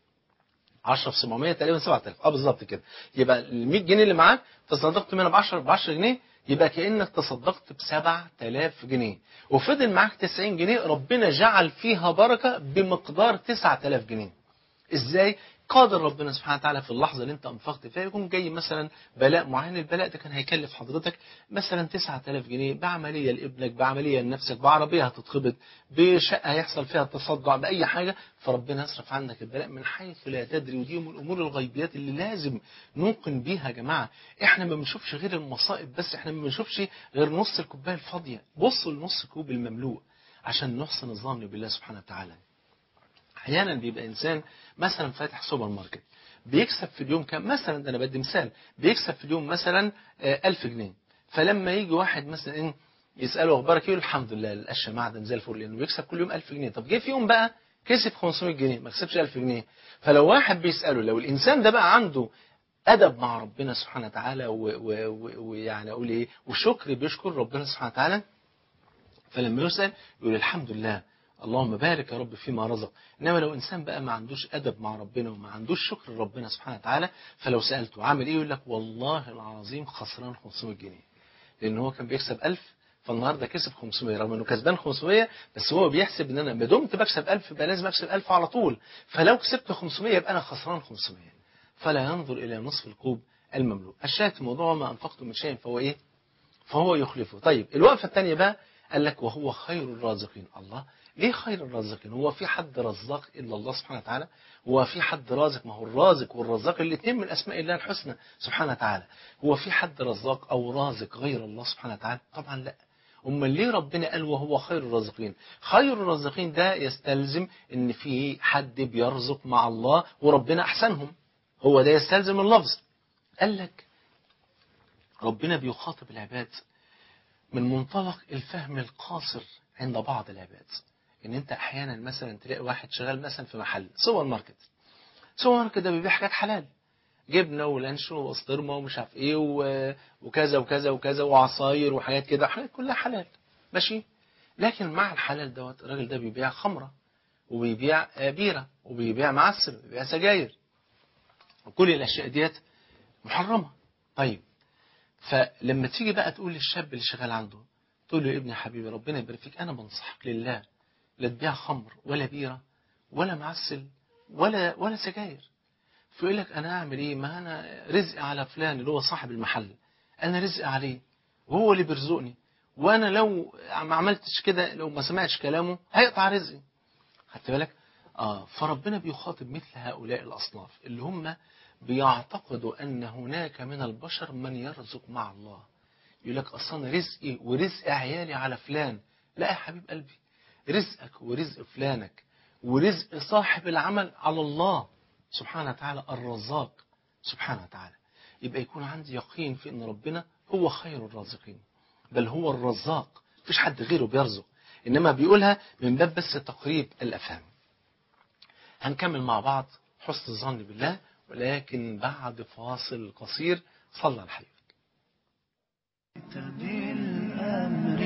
10 في 700 تقريبا 7000 اه بالظبط كده يبقى ال 100 جنيه اللي معاك تصدقت منها ب 10 ب 10 جنيه يبقى كأنك تصدقت ب 7000 جنيه وفضل معاك 90 جنيه ربنا جعل فيها بركة بمقدار 9000 جنيه ازاي قادر ربنا سبحانه وتعالى في اللحظة اللي انت انفقت فيها يكون جاي مثلا بلاء معين البلاء ده كان هيكلف حضرتك مثلا 9000 جنيه بعملية لابنك بعملية لنفسك بعربية هتتخبط بشقة هيحصل فيها تصدع بأي حاجة فربنا يصرف عنك البلاء من حيث لا تدري ودي من الأمور الغيبيات اللي لازم نوقن بيها يا جماعة احنا ما بنشوفش غير المصائب بس احنا ما بنشوفش غير نص الكوباية الفاضية بصوا لنص كوب المملوء عشان نحسن الظن بالله سبحانه وتعالى احيانا بيبقى انسان مثلا فاتح سوبر ماركت بيكسب في اليوم كام مثلا ده انا بدي مثال بيكسب في اليوم مثلا آه، 1000 جنيه فلما يجي واحد مثلا إيه يساله اخبارك ايه يقول الحمد لله القشه معدن زي الفل لانه بيكسب كل يوم 1000 جنيه طب جه في يوم بقى كسب 500 جنيه ما كسبش 1000 جنيه فلو واحد بيساله لو الانسان ده بقى عنده ادب مع ربنا سبحانه وتعالى و- و- و- ويعني اقول ايه وشكر بيشكر ربنا سبحانه وتعالى فلما يسأل يقول الحمد لله اللهم بارك يا رب فيما رزق انما لو انسان بقى ما عندوش ادب مع ربنا وما عندوش شكر لربنا سبحانه وتعالى فلو سالته عامل ايه يقول لك والله العظيم خسران 500 جنيه لان هو كان بيكسب 1000 فالنهارده كسب 500 رغم انه كسبان 500 بس هو بيحسب ان انا ما دمت بكسب 1000 يبقى لازم اكسب 1000 على طول فلو كسبت 500 يبقى انا خسران 500 فلا ينظر الى نصف الكوب المملوء الشاهد في الموضوع ما انفقتم من شيء فهو ايه فهو يخلفه طيب الوقفة الثانية بقى قال لك وهو خير الرازقين الله ليه خير الرازقين هو في حد رزاق إلا الله سبحانه وتعالى هو في حد رازق ما هو الرازق والرزاق الاثنين من أسماء الله الحسنى سبحانه وتعالى هو في حد رزاق أو رازق غير الله سبحانه وتعالى طبعا لا أمال ليه ربنا قال وهو خير الرازقين خير الرازقين ده يستلزم ان في حد بيرزق مع الله وربنا أحسنهم هو ده يستلزم اللفظ قال لك ربنا بيخاطب العباد من منطلق الفهم القاصر عند بعض العباد ان انت احيانا مثلا تلاقي واحد شغال مثلا في محل سوبر ماركت سوبر ماركت ده بيبيع حاجات حلال جبنه ولانشو وبسطرمه ومش عارف ايه و- وكذا وكذا وكذا وعصاير وحاجات كده حاجات كلها حلال ماشي لكن مع الحلال دوت الراجل ده بيبيع خمره وبيبيع آه، بيره وبيبيع معسل وبيبيع سجاير وكل الاشياء ديت محرمه طيب فلما تيجي بقى تقول للشاب اللي شغال عنده تقول له يا ابني يا حبيبي ربنا يبارك فيك انا بنصحك لله لا تبيع خمر ولا بيره ولا معسل ولا ولا سجاير فيقول لك انا اعمل ايه ما انا رزقي على فلان اللي هو صاحب المحل انا رزقي عليه وهو اللي بيرزقني وانا لو ما عملتش كده لو ما سمعتش كلامه هيقطع رزقي خدت بالك اه فربنا بيخاطب مثل هؤلاء الاصناف اللي هم بيعتقدوا ان هناك من البشر من يرزق مع الله يقول لك اصلا رزقي ورزق عيالي على فلان لا يا حبيب قلبي رزقك ورزق فلانك ورزق صاحب العمل على الله سبحانه وتعالى الرزاق سبحانه وتعالى يبقى يكون عندي يقين في ان ربنا هو خير الرازقين بل هو الرزاق مفيش حد غيره بيرزق انما بيقولها من باب بس تقريب الافهام هنكمل مع بعض حسن الظن بالله ولكن بعد فاصل قصير صلى على الحبيب بالأمر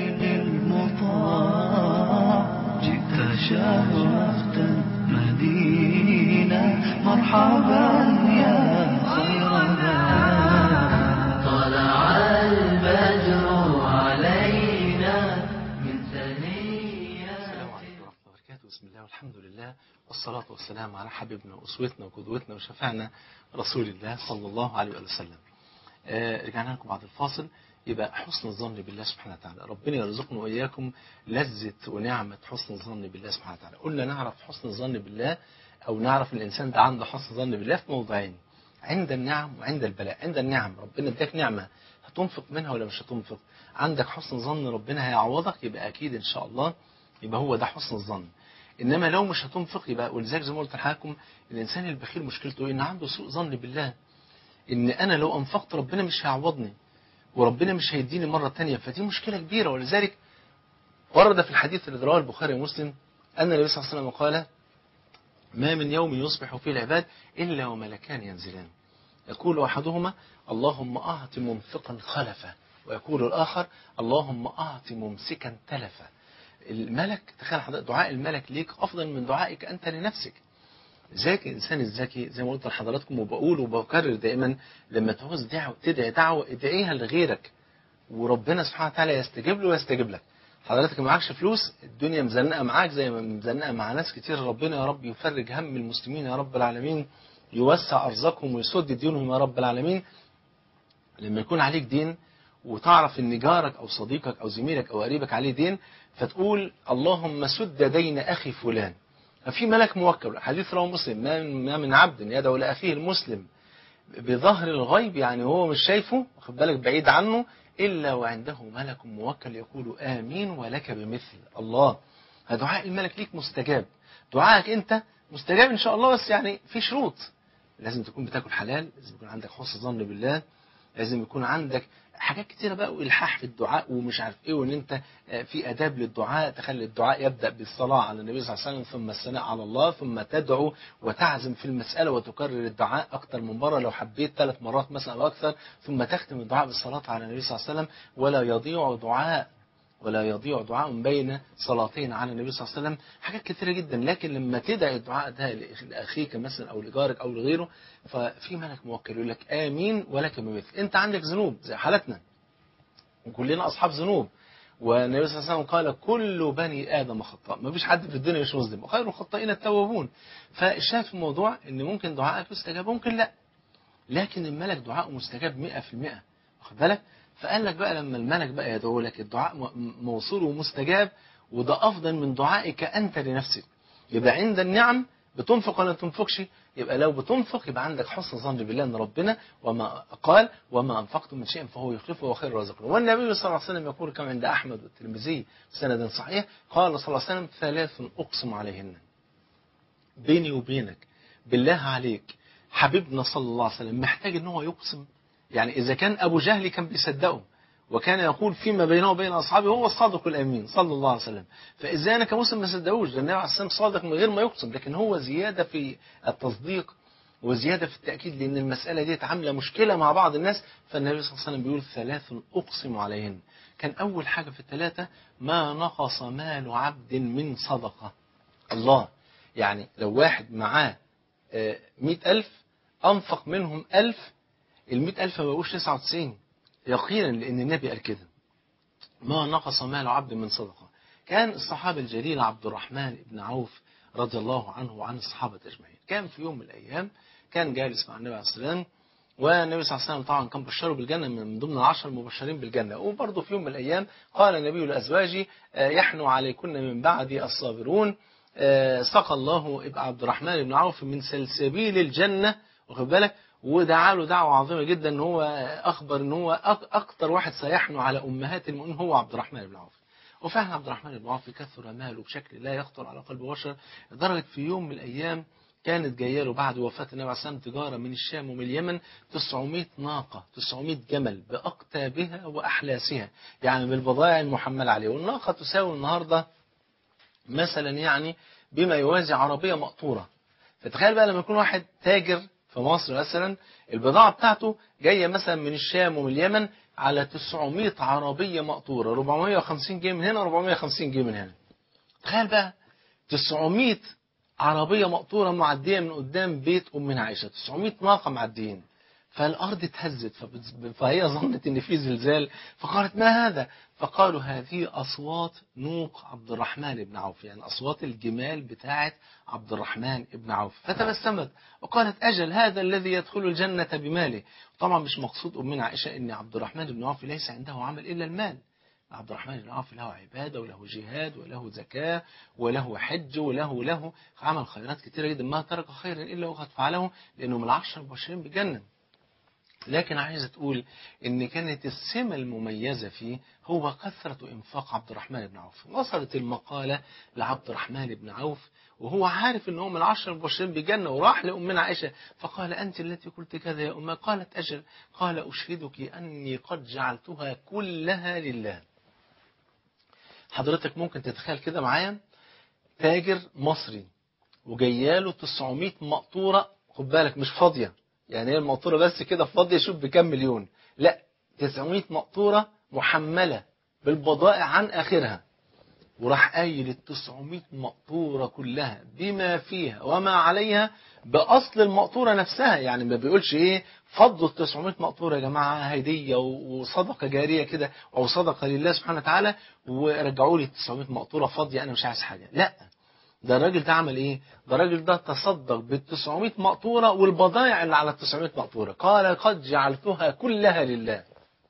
للمطاع جئت شرفت المدينة مرحبا يا خير ذا طلع البدر علينا من ثنيات السلام عليكم ورحمة الله وبركاته بسم الله والحمد لله والصلاة والسلام على حبيبنا وأسوتنا وقدوتنا وشفعنا رسول الله صلى الله عليه وآله وسلم آه رجعنا لكم بعد الفاصل يبقى حسن الظن بالله سبحانه وتعالى ربنا يرزقنا وإياكم لذة ونعمة حسن الظن بالله سبحانه وتعالى قلنا نعرف حسن الظن بالله أو نعرف الإنسان ده عنده حسن ظن بالله في موضعين عند النعم وعند البلاء عند النعم ربنا اداك نعمة هتنفق منها ولا مش هتنفق عندك حسن ظن ربنا هيعوضك يبقى أكيد إن شاء الله يبقى هو ده حسن الظن انما لو مش هتنفق يبقى ولذلك زي ما قلت لحضراتكم الانسان البخيل مشكلته ايه ان عنده سوء ظن بالله ان انا لو انفقت ربنا مش هيعوضني وربنا مش هيديني مرة تانية فدي مشكلة كبيرة ولذلك ورد في الحديث الذي رواه البخاري ومسلم أن النبي صلى الله عليه وسلم قال ما من يوم يصبح فيه العباد إلا وملكان ينزلان يقول أحدهما اللهم أعط ممسكا خلفا ويقول الآخر اللهم أعط ممسكا تلفا الملك تخيل حضرتك دعاء الملك ليك أفضل من دعائك أنت لنفسك ذاك الإنسان الذكي زي ما قلت لحضراتكم وبقول وبكرر دائما لما تعوز دعوة تدعي دعوة ادعيها لغيرك وربنا سبحانه وتعالى يستجيب له ويستجيب لك حضرتك معكش فلوس الدنيا مزنقة معاك زي ما مزنقة مع ناس كتير ربنا يا رب يفرج هم المسلمين يا رب العالمين يوسع أرزاقهم ويسد ديونهم يا رب العالمين لما يكون عليك دين وتعرف ان جارك او صديقك او زميلك او قريبك عليه دين فتقول اللهم سد دين اخي فلان ففي ملك موكل حديث رواه مسلم ما من, ما من عبد يدعو لاخيه المسلم بظهر الغيب يعني هو مش شايفه واخد بالك بعيد عنه الا وعنده ملك موكل يقول امين ولك بمثل الله دعاء الملك ليك مستجاب دعائك انت مستجاب ان شاء الله بس يعني في شروط لازم تكون بتاكل حلال لازم يكون عندك حسن ظن بالله لازم يكون عندك حاجات كتيرة بقى والحاح في الدعاء ومش عارف ايه وان انت في اداب للدعاء تخلي الدعاء يبدا بالصلاه على النبي صلى الله عليه وسلم ثم الثناء على الله ثم تدعو وتعزم في المساله وتكرر الدعاء اكتر من مره لو حبيت ثلاث مرات مثلا او اكثر ثم تختم الدعاء بالصلاه على النبي صلى الله عليه وسلم ولا يضيع دعاء ولا يضيع دعاء بين صلاتين على النبي صلى الله عليه وسلم حاجات كثيرة جدا لكن لما تدعي الدعاء ده لأخيك مثلا أو لجارك أو لغيره ففي ملك موكل يقول لك آمين ولك بمثل أنت عندك ذنوب زي حالتنا وكلنا أصحاب ذنوب والنبي صلى الله عليه وسلم قال كل بني آدم خطاء ما فيش حد في الدنيا مش مذنب وخير الخطائين التوابون فالشاهد في الموضوع ان ممكن دعائك يستجاب ممكن لا لكن الملك دعاءه مستجاب 100% واخد بالك فقال لك بقى لما الملك بقى يدعو لك الدعاء موصول ومستجاب وده أفضل من دعائك أنت لنفسك يبقى عند النعم بتنفق ولا تنفقش يبقى لو بتنفق يبقى عندك حسن ظن بالله ان ربنا وما قال وما انفقتم من شيء فهو يخلفه وخير الرازقين والنبي صلى الله عليه وسلم يقول كما عند احمد والترمذي سند صحيح قال صلى الله عليه وسلم ثلاث اقسم عليهن بيني وبينك بالله عليك حبيبنا صلى الله عليه وسلم محتاج ان هو يقسم يعني إذا كان أبو جهل كان بيصدقه وكان يقول فيما بينه وبين أصحابه هو الصادق الأمين صلى الله عليه وسلم فإزاي أنا كمسلم ما صدقوش ده النبي عليه السلام صادق من غير ما يقسم لكن هو زيادة في التصديق وزيادة في التأكيد لأن المسألة دي عاملة مشكلة مع بعض الناس فالنبي صلى الله عليه وسلم بيقول ثلاث أقسم عليهن كان أول حاجة في الثلاثة ما نقص مال عبد من صدقة الله يعني لو واحد معاه مئة ألف أنفق منهم ألف المئة ألف ما بقوش 99 يقينا لأن النبي قال كده ما نقص مال عبد من صدقة كان الصحابي الجليل عبد الرحمن بن عوف رضي الله عنه وعن الصحابة أجمعين كان في يوم من الأيام كان جالس مع النبي عليه السلام والنبي صلى الله عليه وسلم طبعا كان بشره بالجنة من ضمن العشر المبشرين بالجنة وبرضه في يوم من الأيام قال النبي لأزواجه يحنو عليكن من بعدي الصابرون سقى الله ابن عبد الرحمن بن عوف من سلسبيل الجنة واخد بالك ودعا له دعوة عظيمة جدا ان هو اخبر ان هو اكتر واحد سيحنو على امهات المؤمنين هو عبد الرحمن بن عوف وفعلا عبد الرحمن بن عوف كثر ماله بشكل لا يخطر على قلب بشر لدرجة في يوم من الايام كانت جايه له بعد وفاة النبي عليه الصلاة والسلام تجارة من الشام ومن اليمن 900 ناقة 900 جمل بأقتابها وأحلاسها يعني بالبضائع المحملة عليه والناقة تساوي النهاردة مثلا يعني بما يوازي عربية مقطورة فتخيل بقى لما يكون واحد تاجر في مصر مثلا البضاعة بتاعته جاية مثلا من الشام ومن اليمن على 900 عربية مقطورة 450 جنيه من هنا 450 جنيه من هنا تخيل بقى 900 عربية مقطورة معدية من قدام بيت أمنا عائشة 900 ناقة معديين فالأرض اتهزت فهي ظنت إن في زلزال فقالت ما هذا فقالوا هذه أصوات نوق عبد الرحمن بن عوف يعني أصوات الجمال بتاعة عبد الرحمن بن عوف فتبسمت وقالت أجل هذا الذي يدخل الجنة بماله طبعا مش مقصود أمنا عائشة إن عبد الرحمن بن عوف ليس عنده عمل إلا المال عبد الرحمن بن عوف له عبادة وله جهاد وله زكاة وله حج وله له عمل خيرات كثيرة جدا ما ترك خيرا إلا وقد فعله لأنه من العشر المبشرين بالجنة لكن عايزة تقول ان كانت السمة المميزة فيه هو كثرة انفاق عبد الرحمن بن عوف وصلت المقالة لعبد الرحمن بن عوف وهو عارف ان هو من العشر المبشرين بجنة وراح لأمنا عائشة فقال أنت التي قلت كذا يا أمه قالت أجل قال أشهدك أني قد جعلتها كلها لله حضرتك ممكن تتخيل كده معايا تاجر مصري وجياله 900 مقطورة خد بالك مش فاضية يعني هي المقطورة بس كده فاضية شوف بكام مليون لا 900 مقطورة محملة بالبضائع عن آخرها وراح قايل ال 900 مقطورة كلها بما فيها وما عليها بأصل المقطورة نفسها يعني ما بيقولش ايه فضوا ال 900 مقطورة يا جماعة هدية وصدقة جارية كده أو صدقة لله سبحانه وتعالى ورجعوا لي ال 900 مقطورة فاضية أنا مش عايز حاجة لا ده الراجل ده عمل ايه ده الراجل ده تصدق بال 900 مقطورة والبضائع اللي على ال 900 مقطورة قال قد جعلتها كلها لله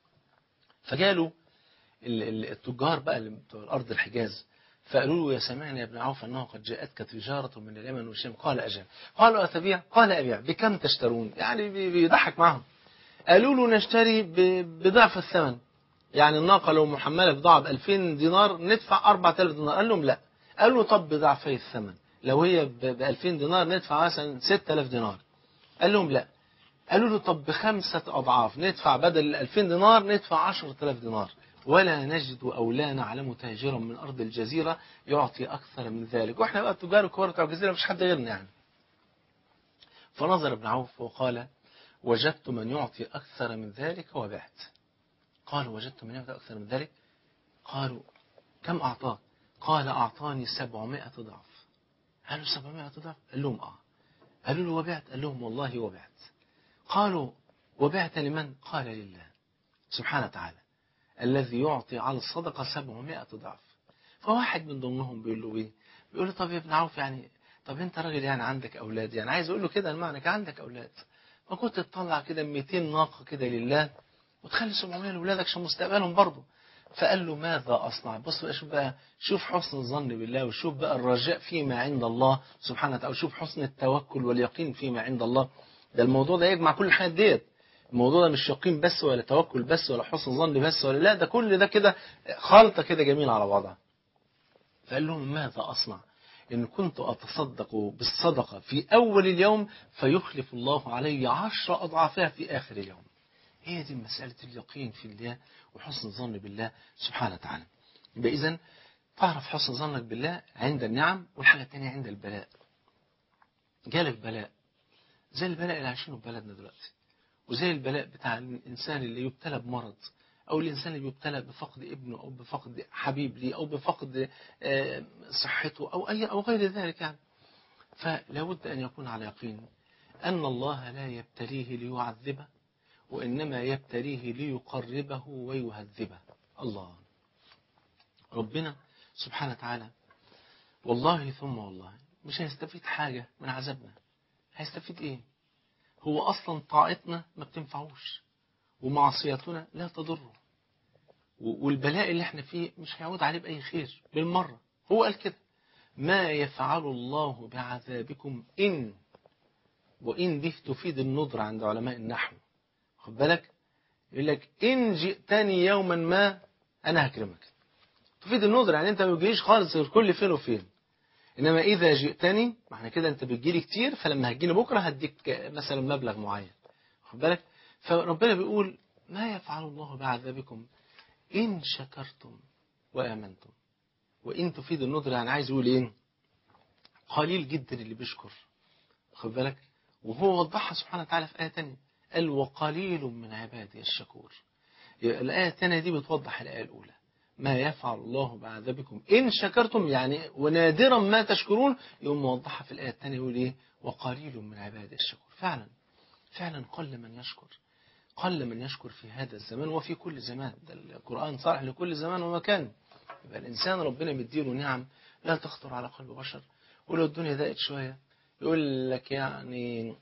فجاله ال- ال- التجار بقى اللي بتوع الارض الحجاز فقالوا له يا سمعنا يا ابن عوف انه قد جاءتك تجاره من اليمن والشام قال اجل قالوا اتبيع قال ابيع بكم تشترون يعني بي- بيضحك معهم قالوا له نشتري ب- بضعف الثمن يعني الناقه لو محمله بضاعه ب 2000 دينار ندفع 4000 دينار قال لهم لا قال له طب بضعفي الثمن لو هي ب 2000 دينار ندفع مثلا 6000 دينار قال لهم لا قالوا له طب بخمسة أضعاف ندفع بدل ال 2000 دينار ندفع 10000 دينار ولا نجد أو لا نعلم تاجرا من أرض الجزيرة يعطي أكثر من ذلك وإحنا بقى التجار الكبار بتوع الجزيرة مش حد غيرنا يعني فنظر ابن عوف وقال وجدت من يعطي أكثر من ذلك وبعت قالوا وجدت من يعطي أكثر من ذلك قالوا كم أعطاك قال أعطاني سبعمائة ضعف قالوا سبعمائة ضعف قال لهم آه قالوا له وبعت قال لهم والله وبعت قالوا وبعت لمن قال لله سبحانه وتعالى الذي يعطي على الصدقة سبعمائة ضعف فواحد من ضمنهم بيقول له ايه بيقول له طب يا ابن عوف يعني طب انت راجل يعني عندك اولاد يعني عايز اقول له كده المعنى كان عندك اولاد ما كنت تطلع كده 200 ناقة كده لله وتخلي 700 لاولادك عشان مستقبلهم برضه فقال له ماذا اصنع بص بقى شوف بقى شوف حسن الظن بالله وشوف بقى الرجاء فيما عند الله سبحانه وتعالى وشوف حسن التوكل واليقين فيما عند الله ده الموضوع ده يجمع كل الحاجات ديت الموضوع ده مش يقين بس ولا توكل بس ولا حسن ظن بس ولا لا ده كل ده كده خلطة كده جميلة على بعضها فقال لهم ماذا أصنع إن كنت أتصدق بالصدقة في أول اليوم فيخلف الله علي عشر أضعافها في آخر اليوم هي دي مسألة اليقين في الله وحسن الظن بالله سبحانه وتعالى يبقى إذن تعرف حسن ظنك بالله عند النعم والحاجة الثانية عند البلاء جالك بلاء زي البلاء اللي عايشينه في بلدنا دلوقتي وزي البلاء بتاع الإنسان اللي يبتلى بمرض أو الإنسان اللي بيبتلى بفقد ابنه أو بفقد حبيب ليه أو بفقد آه، صحته أو أي أو غير ذلك يعني فلا بد أن يكون على يقين أن الله لا يبتليه ليعذبه وإنما يبتليه ليقربه ويهذبه الله ربنا سبحانه وتعالى والله ثم والله مش هيستفيد حاجة من عذابنا هيستفيد ايه هو اصلا طاعتنا ما بتنفعوش ومعصيتنا لا تضره و- والبلاء اللي احنا فيه مش هيعود عليه بأي خير بالمرة هو قال كده ما يفعل الله بعذابكم إن وإن دي تفيد الندرة عند علماء النحو خد بالك يقول لك إن جئتني يوما ما أنا هكرمك تفيد الندرة يعني أنت ما بتجيش خالص غير كل فين وفين إنما إذا جئتني معنى كده أنت بتجيلي كتير فلما هتجيني بكرة هديك مثلا مبلغ معين خد بالك فربنا بيقول ما يفعل الله بعذابكم إن شكرتم وآمنتم وإن تفيد الندرة يعني عايز يقول إيه قليل جدا اللي بيشكر خد بالك وهو وضحها سبحانه وتعالى في آية تانية قال وقليل من عبادي الشكور يبقى الآية الثانية دي بتوضح الآية الأولى ما يفعل الله بعذابكم إن شكرتم يعني ونادرا ما تشكرون يقوم موضحها في الآية الثانية يقول إيه وقليل من عبادي الشكور فعلا فعلا قل من يشكر قل من يشكر في هذا الزمان وفي كل زمان ده القرآن صالح لكل زمان ومكان يبقى الإنسان ربنا مديله نعم لا تخطر على قلب بشر ولو الدنيا ضاقت شوية يقول لك يعني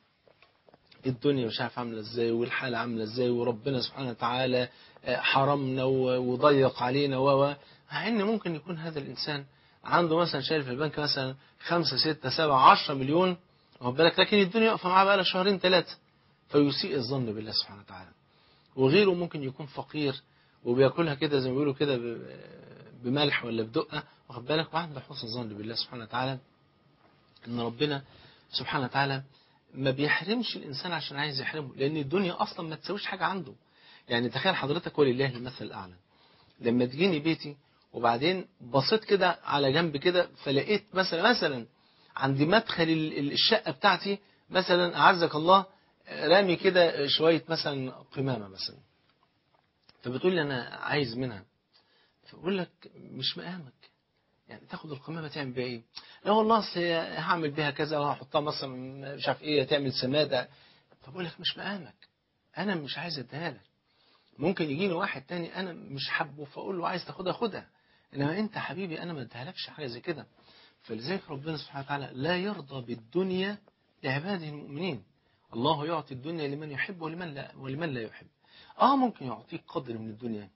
الدنيا مش عارف عاملة ازاي والحالة عاملة ازاي وربنا سبحانه وتعالى حرمنا وضيق علينا و مع ان ممكن يكون هذا الانسان عنده مثلا شايل في البنك مثلا خمسة ستة سبعة عشرة مليون واخد بالك لكن الدنيا واقفة معاه بقى شهرين ثلاثة فيسيء الظن بالله سبحانه وتعالى وغيره ممكن يكون فقير وبياكلها كده زي ما بيقولوا كده بملح ولا بدقة واخد بالك وعنده حسن ظن بالله سبحانه وتعالى ان ربنا سبحانه وتعالى ما بيحرمش الإنسان عشان عايز يحرمه لأن الدنيا أصلا ما تسويش حاجة عنده يعني تخيل حضرتك ولله المثل الأعلى لما تجيني بيتي وبعدين بصيت كده على جنب كده فلقيت مثلا مثلا عند مدخل الشقة بتاعتي مثلا أعزك الله رامي كده شوية مثلا قمامة مثلا فبتقول لي أنا عايز منها فبقول لك مش مقامك يعني تاخد القمامة تعمل بيها ايه لا والله اصل هعمل بيها كذا وهحطها مثلا مش عارف ايه تعمل سمادة فبقول لك مش مقامك انا مش عايز اديها لك ممكن يجيني واحد تاني انا مش حابه فاقول له عايز تاخدها خدها انما انت حبيبي انا ما اديهالكش حاجه زي كده فلذلك ربنا سبحانه وتعالى لا يرضى بالدنيا لعباده المؤمنين الله يعطي الدنيا لمن يحب ولمن لا ولمن لا يحب اه ممكن يعطيك قدر من الدنيا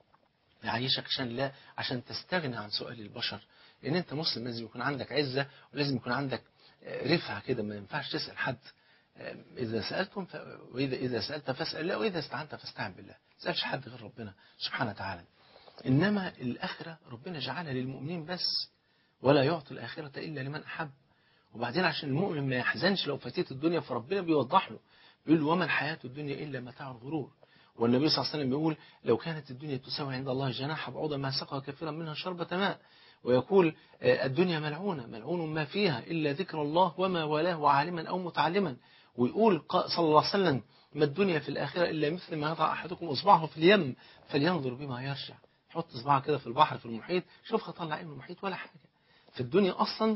يعيشك عشان لا عشان تستغني عن سؤال البشر لان انت مسلم لازم يكون عندك عزه ولازم يكون عندك آه، رفعه كده ما ينفعش تسال حد آه، اذا سالتم ف... واذا اذا سالت فاسال الله واذا استعنت فاستعن بالله ما تسالش حد غير ربنا سبحانه وتعالى انما الاخره ربنا جعلها للمؤمنين بس ولا يعطي الاخره الا لمن احب وبعدين عشان المؤمن ما يحزنش لو فاتت الدنيا فربنا بيوضح له بيقول له وما الحياة الدنيا إلا متاع الغرور والنبي صلى الله عليه وسلم بيقول لو كانت الدنيا تساوي عند الله جناح بعوضة ما سقى كثيرا منها شربة ماء ويقول آه، الدنيا ملعونة ملعون ما فيها إلا ذكر الله وما والاه وعالما أو متعلما ويقول قا- صلى الله عليه وسلم ما الدنيا في الآخرة إلا مثل ما يضع أحدكم إصبعه في اليم فلينظر بما يرجع حط إصبعه كده في البحر في المحيط شوف هطلع إيه من المحيط ولا حاجة في الدنيا أصلا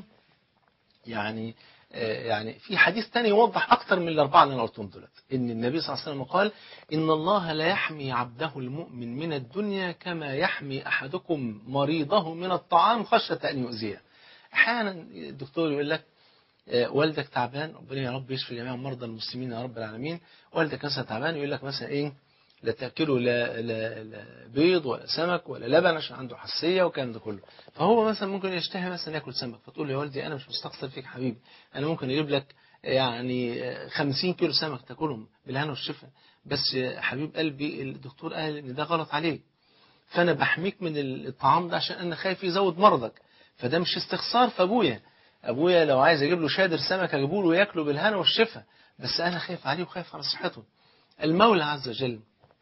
يعني آه، يعني في حديث تاني يوضح أكتر من الأربعة اللي أنا قلتهم دولت إن النبي صلى الله عليه وسلم قال إن الله لا يحمي عبده المؤمن من الدنيا كما يحمي أحدكم مريضه من الطعام خشية أن يؤذيه أحيانا الدكتور يقول لك آه، والدك تعبان ربنا يا رب يشفي جميع مرضى المسلمين يا رب العالمين والدك مثلا تعبان يقول لك مثلا إيه لا تاكله لا, لا, لا بيض ولا سمك ولا لبن عشان عنده حساسيه والكلام ده كله فهو مثلا ممكن يشتهي مثلا ياكل سمك فتقول له يا والدي انا مش مستخسر فيك حبيبي انا ممكن اجيب لك يعني 50 كيلو سمك تاكلهم بالهنا والشفا بس يا حبيب قلبي الدكتور قال ان ده غلط عليك فانا بحميك من الطعام ده عشان انا خايف يزود مرضك فده مش استخسار في ابويا ابويا لو عايز اجيب له شادر سمك اجيبه له وياكله بالهنا والشفا بس انا خايف عليه وخايف على صحته المولى عز وجل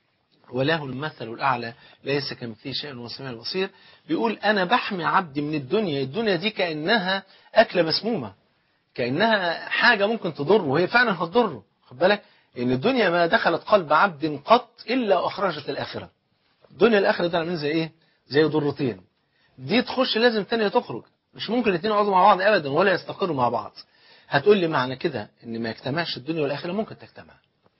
وله المثل الأعلى ليس كمثله شيء وهو السميع البصير بيقول أنا بحمي عبدي من الدنيا الدنيا دي كأنها أكلة مسمومة كأنها حاجة ممكن تضره وهي فعلا هتضره خد بالك إن الدنيا ما دخلت قلب عبد قط إلا أخرجت الآخرة الدنيا الآخرة ده عاملين زي إيه زي ضرتين دي تخش لازم تانية تخرج مش ممكن الاثنين يقعدوا مع بعض أبدا ولا يستقروا مع بعض هتقول لي معنى كده إن ما يجتمعش الدنيا والآخرة ممكن تجتمع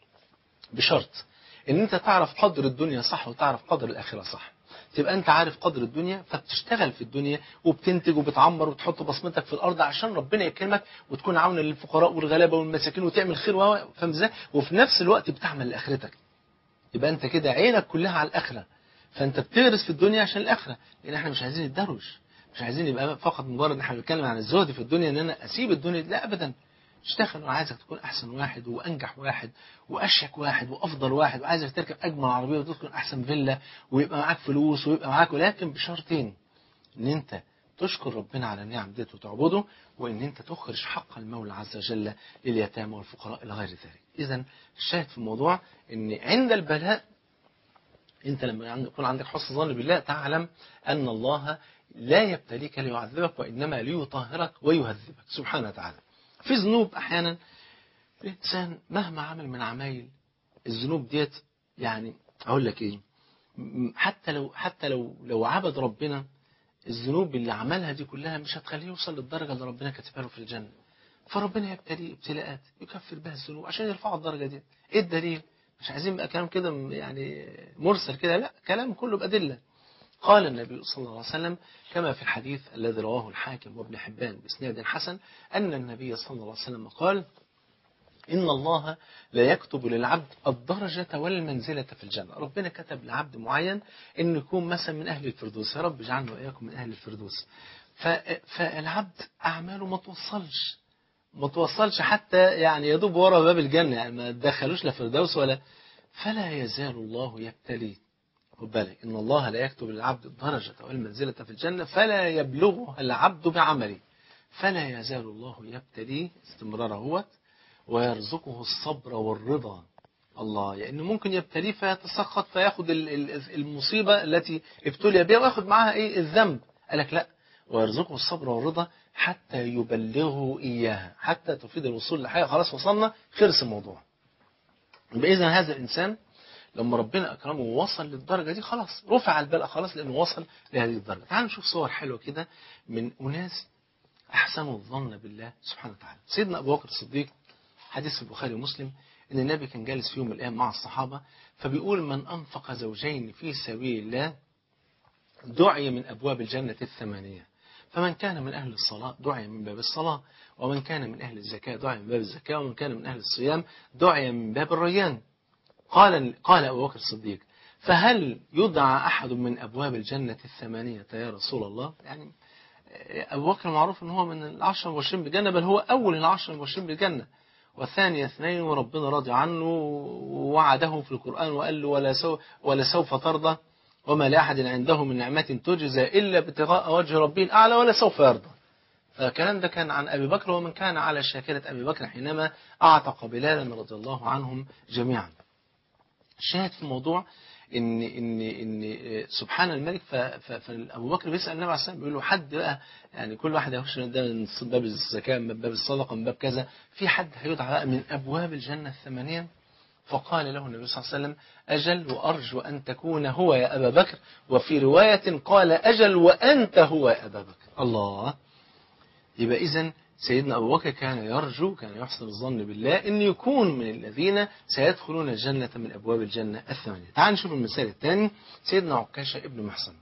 بشرط ان انت تعرف قدر الدنيا صح وتعرف قدر الاخره صح تبقى انت عارف قدر الدنيا فبتشتغل في الدنيا وبتنتج وبتعمر وتحط بصمتك في الارض عشان ربنا يكرمك وتكون عون للفقراء والغلابه والمساكين وتعمل خير و- فاهم ازاي وفي نفس الوقت بتعمل لاخرتك يبقى انت كده عينك كلها على الاخره فانت بتغرس في الدنيا عشان الاخره لان احنا مش عايزين الدروش مش عايزين يبقى فقط مجرد ان احنا بنتكلم عن الزهد في الدنيا ان انا اسيب الدنيا لا ابدا اشتغل وانا عايزك تكون احسن واحد وانجح واحد واشيك واحد وافضل واحد وعايزك تركب اجمل عربيه وتسكن احسن فيلا ويبقى معاك فلوس ويبقى معاك ولكن بشرطين ان انت تشكر ربنا على النعم ديت وتعبده وان انت تخرج حق المولى عز وجل لليتامى والفقراء الى غير ذلك اذا الشاهد في الموضوع ان عند البلاء انت لما عند- يكون عندك حسن ظن بالله تعلم ان الله لا يبتليك ليعذبك وانما ليطهرك ويهذبك سبحانه وتعالى في ذنوب احيانا الانسان مهما عمل من عمايل الذنوب ديت يعني اقول لك ايه م- حتى لو حتى لو لو عبد ربنا الذنوب اللي عملها دي كلها مش هتخليه يوصل للدرجه اللي ربنا كاتبها له في الجنه فربنا يبتليه ابتلاءات يكفر بها الذنوب عشان يرفعه الدرجه دي ايه الدليل مش عايزين بقى كلام كده م- يعني مرسل كده لا كلام كله بأدلة قال النبي صلى الله عليه وسلم كما في الحديث الذي رواه الحاكم وابن حبان بإسناد حسن أن النبي صلى الله عليه وسلم قال إن الله لا يكتب للعبد الدرجة والمنزلة في الجنة ربنا كتب لعبد معين إنه يكون مثلا من أهل الفردوس يا رب اجعلنا وإياكم من أهل الفردوس ف- فالعبد أعماله ما توصلش ما توصلش حتى يعني يدوب ورا باب الجنة يعني ما تدخلوش لا فردوس ولا فلا يزال الله يبتلي خد بالك إن الله لا يكتب للعبد الدرجة والمنزلة في الجنة فلا يبلغها العبد بعمله فلا يزال الله يبتليه استمرار هو ويرزقه الصبر والرضا الله يعني ممكن يبتليه فيتسخط فياخد ال- ال- المصيبة التي ابتلي بها وياخد معاها ايه الذنب قال لك لا ويرزقه الصبر والرضا حتى يبلغه إياها حتى تفيد الوصول لحاجة خلاص وصلنا خلص الموضوع يبقى إذا هذا الإنسان لما ربنا أكرمه ووصل للدرجة دي خلاص رفع البلاء خلاص لأنه وصل لهذه الدرجة تعالوا نشوف صور حلوة كده من أناس أحسنوا الظن بالله سبحانه وتعالى سيدنا أبو بكر الصديق حديث في البخاري ومسلم ان النبي كان جالس في يوم من الايام مع الصحابه فبيقول من انفق زوجين في سبيل الله دعي من ابواب الجنه الثمانيه فمن كان من أهل الصلاة دعي من باب الصلاة ومن كان من أهل الزكاة دعي من باب الزكاة ومن كان من أهل الصيام دعي من باب الريان قال قال أبو بكر الصديق فهل يدعى أحد من أبواب الجنة الثمانية يا رسول الله يعني أبو بكر معروف أن هو من العشر المبشرين بالجنة بل هو أول العشر المبشرين بالجنة والثاني اثنين وربنا راضي عنه ووعده في القرآن وقال له ولا, سو ولا سوف ترضى وما لأحد عنده من نعمة تجزى إلا ابتغاء وجه ربه الأعلى ولا سوف يرضى فالكلام ده كان عن أبي بكر ومن كان على شاكلة أبي بكر حينما أعتق بلالا رضي الله عنهم جميعا الشاهد في الموضوع ان ان ان سبحان الملك فابو بكر بيسال النبي عليه الصلاه بيقول له حد بقى يعني كل واحد هيخش ده من باب الزكاه من باب الصدقه من باب كذا في حد هيدعى بقى من ابواب الجنه الثمانيه فقال له النبي صلى الله عليه وسلم أجل وأرجو أن تكون هو يا أبا بكر وفي رواية قال أجل وأنت هو يا أبا بكر الله يبقى إذن سيدنا أبو بكر كان يرجو كان يحسن الظن بالله أن يكون من الذين سيدخلون الجنة من أبواب الجنة الثمانية تعال نشوف المثال الثاني سيدنا عكاشة ابن محصن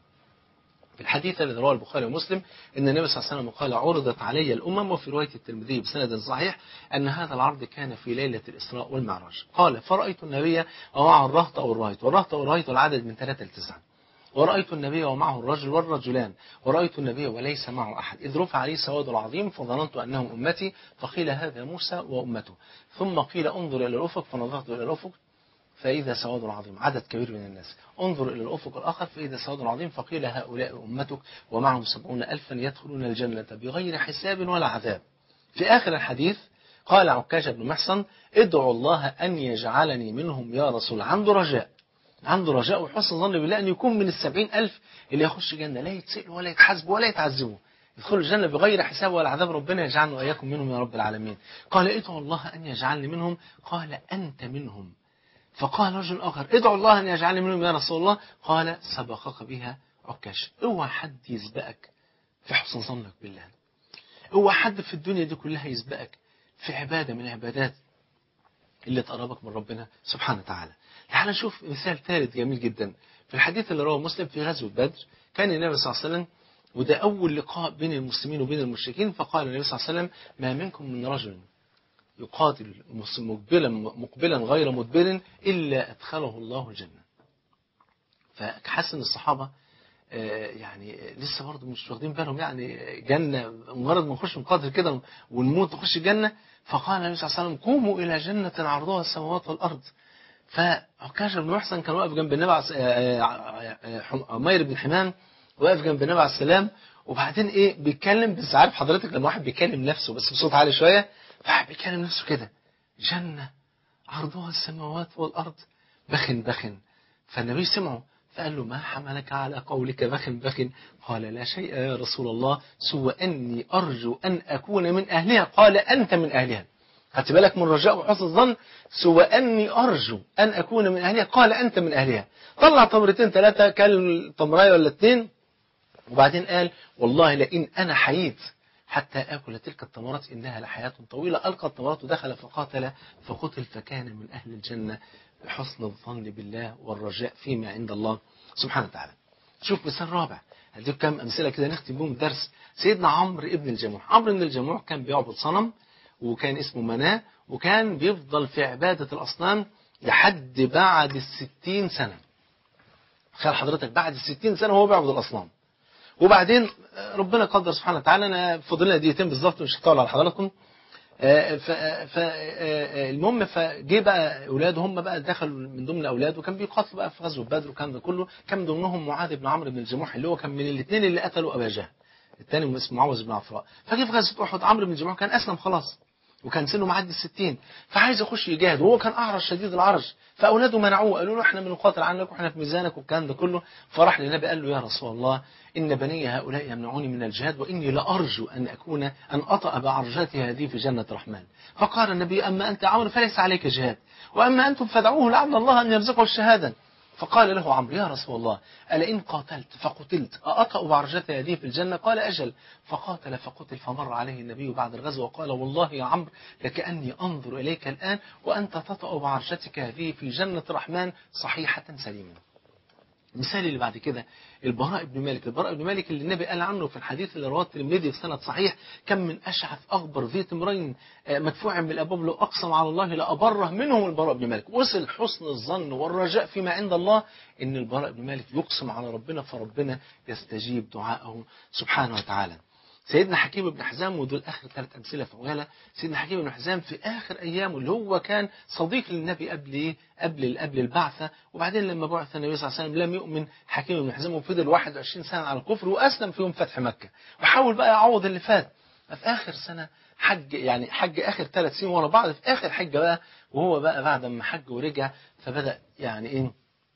في الحديث الذي رواه البخاري ومسلم أن النبي صلى الله عليه وسلم قال عرضت علي الأمم وفي رواية الترمذي بسند صحيح أن هذا العرض كان في ليلة الإسراء والمعراج قال فرأيت النبي ومعه الرهط أو الراهط والرهط أو الراهط العدد من ثلاثة لتسعة ورأيت النبي ومعه الرجل والرجلان ورأيت النبي وليس معه أحد إذ رفع عليه سواد العظيم فظننت أنهم أمتي فقيل هذا موسى وأمته ثم قيل انظر إلى الأفق فنظرت إلى الأفق فإذا سواد عظيم عدد كبير من الناس انظر إلى الأفق الآخر فإذا سواد عظيم فقيل هؤلاء أمتك ومعهم سبعون ألفا يدخلون الجنة بغير حساب ولا عذاب في آخر الحديث قال عكاشة بن محصن ادعوا الله أن يجعلني منهم يا رسول عنده رجاء عنده رجاء وحسن ظن بالله أن يكون من السبعين ألف اللي يخش الجنة لا يتسألوا ولا يتحاسبوا ولا يتعذبوا يدخلوا الجنة بغير حساب ولا عذاب ربنا يجعلنا وإياكم منهم يا رب العالمين قال ادعوا الله أن يجعلني منهم قال أنت منهم فقال رجل آخر ادعوا الله أن يجعلني منهم يا رسول الله قال سبقك بها عكاش اوعى حد يسبقك في حسن ظنك بالله اوعى حد في الدنيا دي كلها يسبقك في عبادة من العبادات اللي تقربك من ربنا سبحانه وتعالى تعال نشوف مثال ثالث جميل جدا في الحديث اللي رواه مسلم في غزوة بدر كان النبي صلى الله عليه وسلم وده أول لقاء بين المسلمين وبين المشركين فقال النبي صلى الله عليه وسلم ما منكم من رجل يقاتل مقبلا مقبلا غير مدبر إلا أدخله الله الجنة فحسن الصحابة يعني لسه برضه مش واخدين بالهم يعني جنة مجرد ما نخش نقاتل كده ونموت نخش الجنة فقال النبي صلى الله عليه وسلم قوموا إلى جنة عرضها السماوات والأرض فعكاش بن محسن كان واقف جنب النبي عمير بن حمام واقف جنب النبي عليه السلام وبعدين ايه بيتكلم بس عارف حضرتك لما واحد بيكلم نفسه بس بصوت عالي شويه فواحد بيكلم نفسه كده جنه عرضها السماوات والارض بخن بخن فالنبي سمعه فقال له ما حملك على قولك بخن بخن قال لا شيء يا رسول الله سوى أني أرجو أن أكون من أهلها قال أنت من أهلها خدت بالك من رجاء وحسن الظن سوى أني أرجو أن أكون من أهلها قال أنت من أهلها طلع تمرتين ثلاثة كل تمراية ولا اتنين وبعدين قال والله لئن أنا حييت حتى آكل تلك التمرات إنها لحياة طويلة ألقى التمرات ودخل فقاتل فقتل فكان من أهل الجنة بحسن الظن بالله والرجاء فيما عند الله سبحانه وتعالى شوف مثال رابع هديك كم أمثلة كده نختم بهم الدرس سيدنا عمرو ابن الجموح عمرو بن الجموح كان بيعبد صنم وكان اسمه مناه وكان بيفضل في عبادة الأصنام لحد بعد الستين سنة تخيل حضرتك بعد الستين سنة هو بيعبد الأصنام وبعدين ربنا قدر سبحانه وتعالى أنا فاضل لنا دقيقتين بالظبط مش هطول على حضراتكم فالمهم فجه بقى اولاده هم بقى دخلوا من ضمن اولاده وكان بيقاتلوا بقى في غزوه بدر والكلام ده كله كان من ضمنهم معاذ بن عمرو بن الجموح اللي هو كان من الاثنين اللي قتلوا ابا جهل الثاني اسمه معوذ بن عفراء فجه في غزوه احد عمرو بن الجموح كان اسلم خلاص وكان سنه معدي الستين فعايز يخش يجاهد وهو كان اعرج شديد العرج فاولاده منعوه قالوا له احنا بنقاتل عنك واحنا في ميزانك والكلام ده كله فراح للنبي قال له يا رسول الله ان بني هؤلاء يمنعوني من الجهاد واني لارجو ان اكون ان اطأ بعرجاتي هذه في جنه الرحمن فقال النبي اما انت عمرو فليس عليك جهاد واما انتم فدعوه لعل الله ان يرزقه الشهاده فقال له عمرو يا رسول الله ألا إن قاتلت فقتلت أأطأ بعرجتي هذه في الجنة قال أجل فقاتل فقتل فمر عليه النبي بعد الغزو وقال والله يا عمرو لكأني أنظر إليك الآن وأنت تطأ بعرجتك هذه في جنة الرحمن صحيحة سليمة المثال اللي بعد كده البراء بن مالك البراء بن مالك اللي النبي قال عنه في الحديث اللي رواه الترمذي في سند صحيح كم من اشعث اغبر ذي تمرين آه، مدفوع بالابواب لو اقسم على الله لابره منهم البراء بن مالك وصل حسن الظن والرجاء فيما عند الله ان البراء بن مالك يقسم على ربنا فربنا يستجيب دعاءه سبحانه وتعالى سيدنا حكيم بن حزام ودول اخر ثلاث امثله في عجاله سيدنا حكيم بن حزام في اخر ايامه اللي هو كان صديق للنبي قبل ايه قبل قبل البعثه وبعدين لما بعث النبي صلى الله عليه وسلم لم يؤمن حكيم بن حزام وفضل 21 سنه على الكفر واسلم في يوم فتح مكه وحاول بقى يعوض اللي فات في اخر سنه حج يعني حج اخر ثلاث سنين ورا بعض في اخر حجه بقى وهو بقى بعد ما حج ورجع فبدا يعني ايه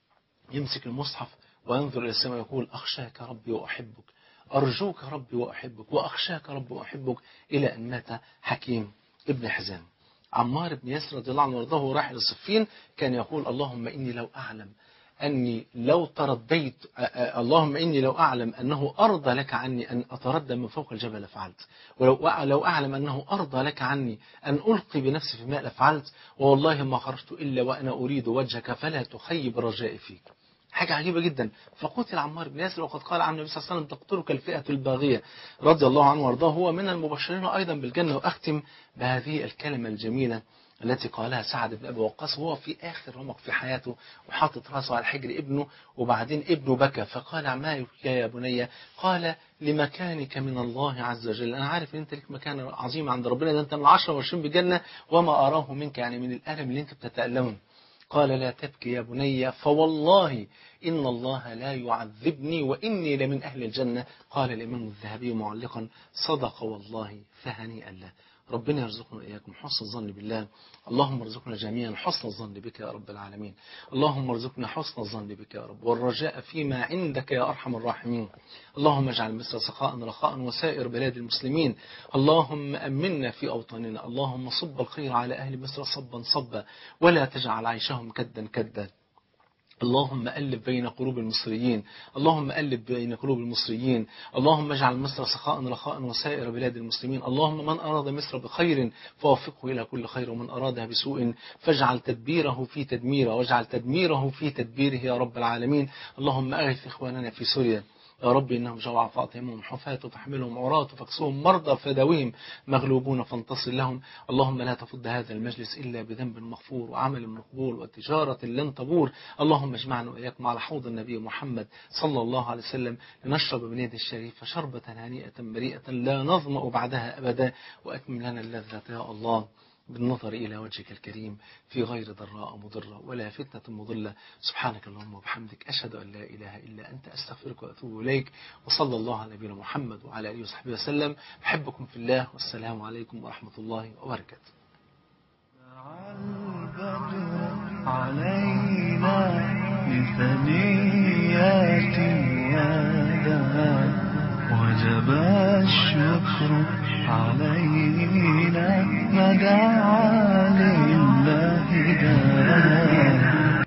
يمسك المصحف وينظر إلى السماء ويقول أخشاك ربي وأحبك أرجوك ربي وأحبك وأخشاك ربي وأحبك إلى أن مات حكيم ابن حزام عمار بن ياسر رضي الله عنه وارضاه وهو رايح للصفين كان يقول اللهم إني لو أعلم أني لو ترديت آ- آ- اللهم إني لو أعلم أنه أرضى لك عني أن أتردى من فوق الجبل لفعلت ولو أع- لو أعلم أنه أرضى لك عني أن ألقي بنفسي في الماء لفعلت والله ما خرجت إلا وأنا أريد وجهك فلا تخيب رجائي فيك حاجة عجيبة جدا فقتل عمار بن ياسر وقد قال عنه النبي صلى الله عليه وسلم تقتلك الفئة الباغية رضي الله عنه وارضاه هو من المبشرين أيضا بالجنة وأختم بهذه الكلمة الجميلة التي قالها سعد بن أبي وقاص وهو في آخر رمق في حياته وحاطط راسه على حجر ابنه وبعدين ابنه بكى فقال ما يبكي يا بني قال لمكانك من الله عز وجل أنا عارف إن أنت لك مكان عظيم عند ربنا ده أنت من العشرة والعشرين بالجنة وما أراه منك يعني من الألم اللي أنت بتتألمه قال لا تبكي يا بني فوالله إن الله لا يعذبني وإني لمن أهل الجنة قال الإمام الذهبي معلقا صدق والله فهنيئا له ربنا يرزقنا إياكم حسن الظن بالله اللهم ارزقنا جميعا حسن الظن بك يا رب العالمين اللهم ارزقنا حسن الظن بك يا رب والرجاء فيما عندك يا أرحم الراحمين اللهم اجعل مصر سخاء رخاء وسائر بلاد المسلمين اللهم أمنا في أوطاننا اللهم صب الخير على أهل مصر صبا صبا ولا تجعل عيشهم كدا كدا اللهم ألف بين قلوب المصريين اللهم ألف بين قلوب المصريين اللهم اجعل مصر سخاء رخاء وسائر بلاد المسلمين اللهم من أراد مصر بخير فوفقه إلى كل خير ومن أرادها بسوء فاجعل تدبيره في تدميره واجعل تدميره في تدبيره يا رب العالمين اللهم أغث إخواننا في سوريا يا رب إنهم جوع فاطمهم حفاة فاحملهم عراة فاكسوهم مرضى فداويهم مغلوبون فانتصر لهم اللهم لا تفض هذا المجلس إلا بذنب مغفور وعمل مقبول وتجارة لن تبور اللهم اجمعنا وإياكم على حوض النبي محمد صلى الله عليه وسلم لنشرب من يده الشريفة شربة هنيئة مريئة لا نظمأ بعدها أبدا وأتمم لنا اللذة يا الله بالنظر إلى وجهك الكريم في غير ضراء مضرة ولا فتنة مضلة سبحانك اللهم وبحمدك أشهد أن لا إله إلا أنت أستغفرك وأتوب إليك وصلى الله على نبينا محمد وعلى آله وصحبه وسلم أحبكم في الله والسلام عليكم ورحمة الله وبركاته البدر علينا من ثنيات يدها وجب الشكر علينا ما دعا لله داعٍ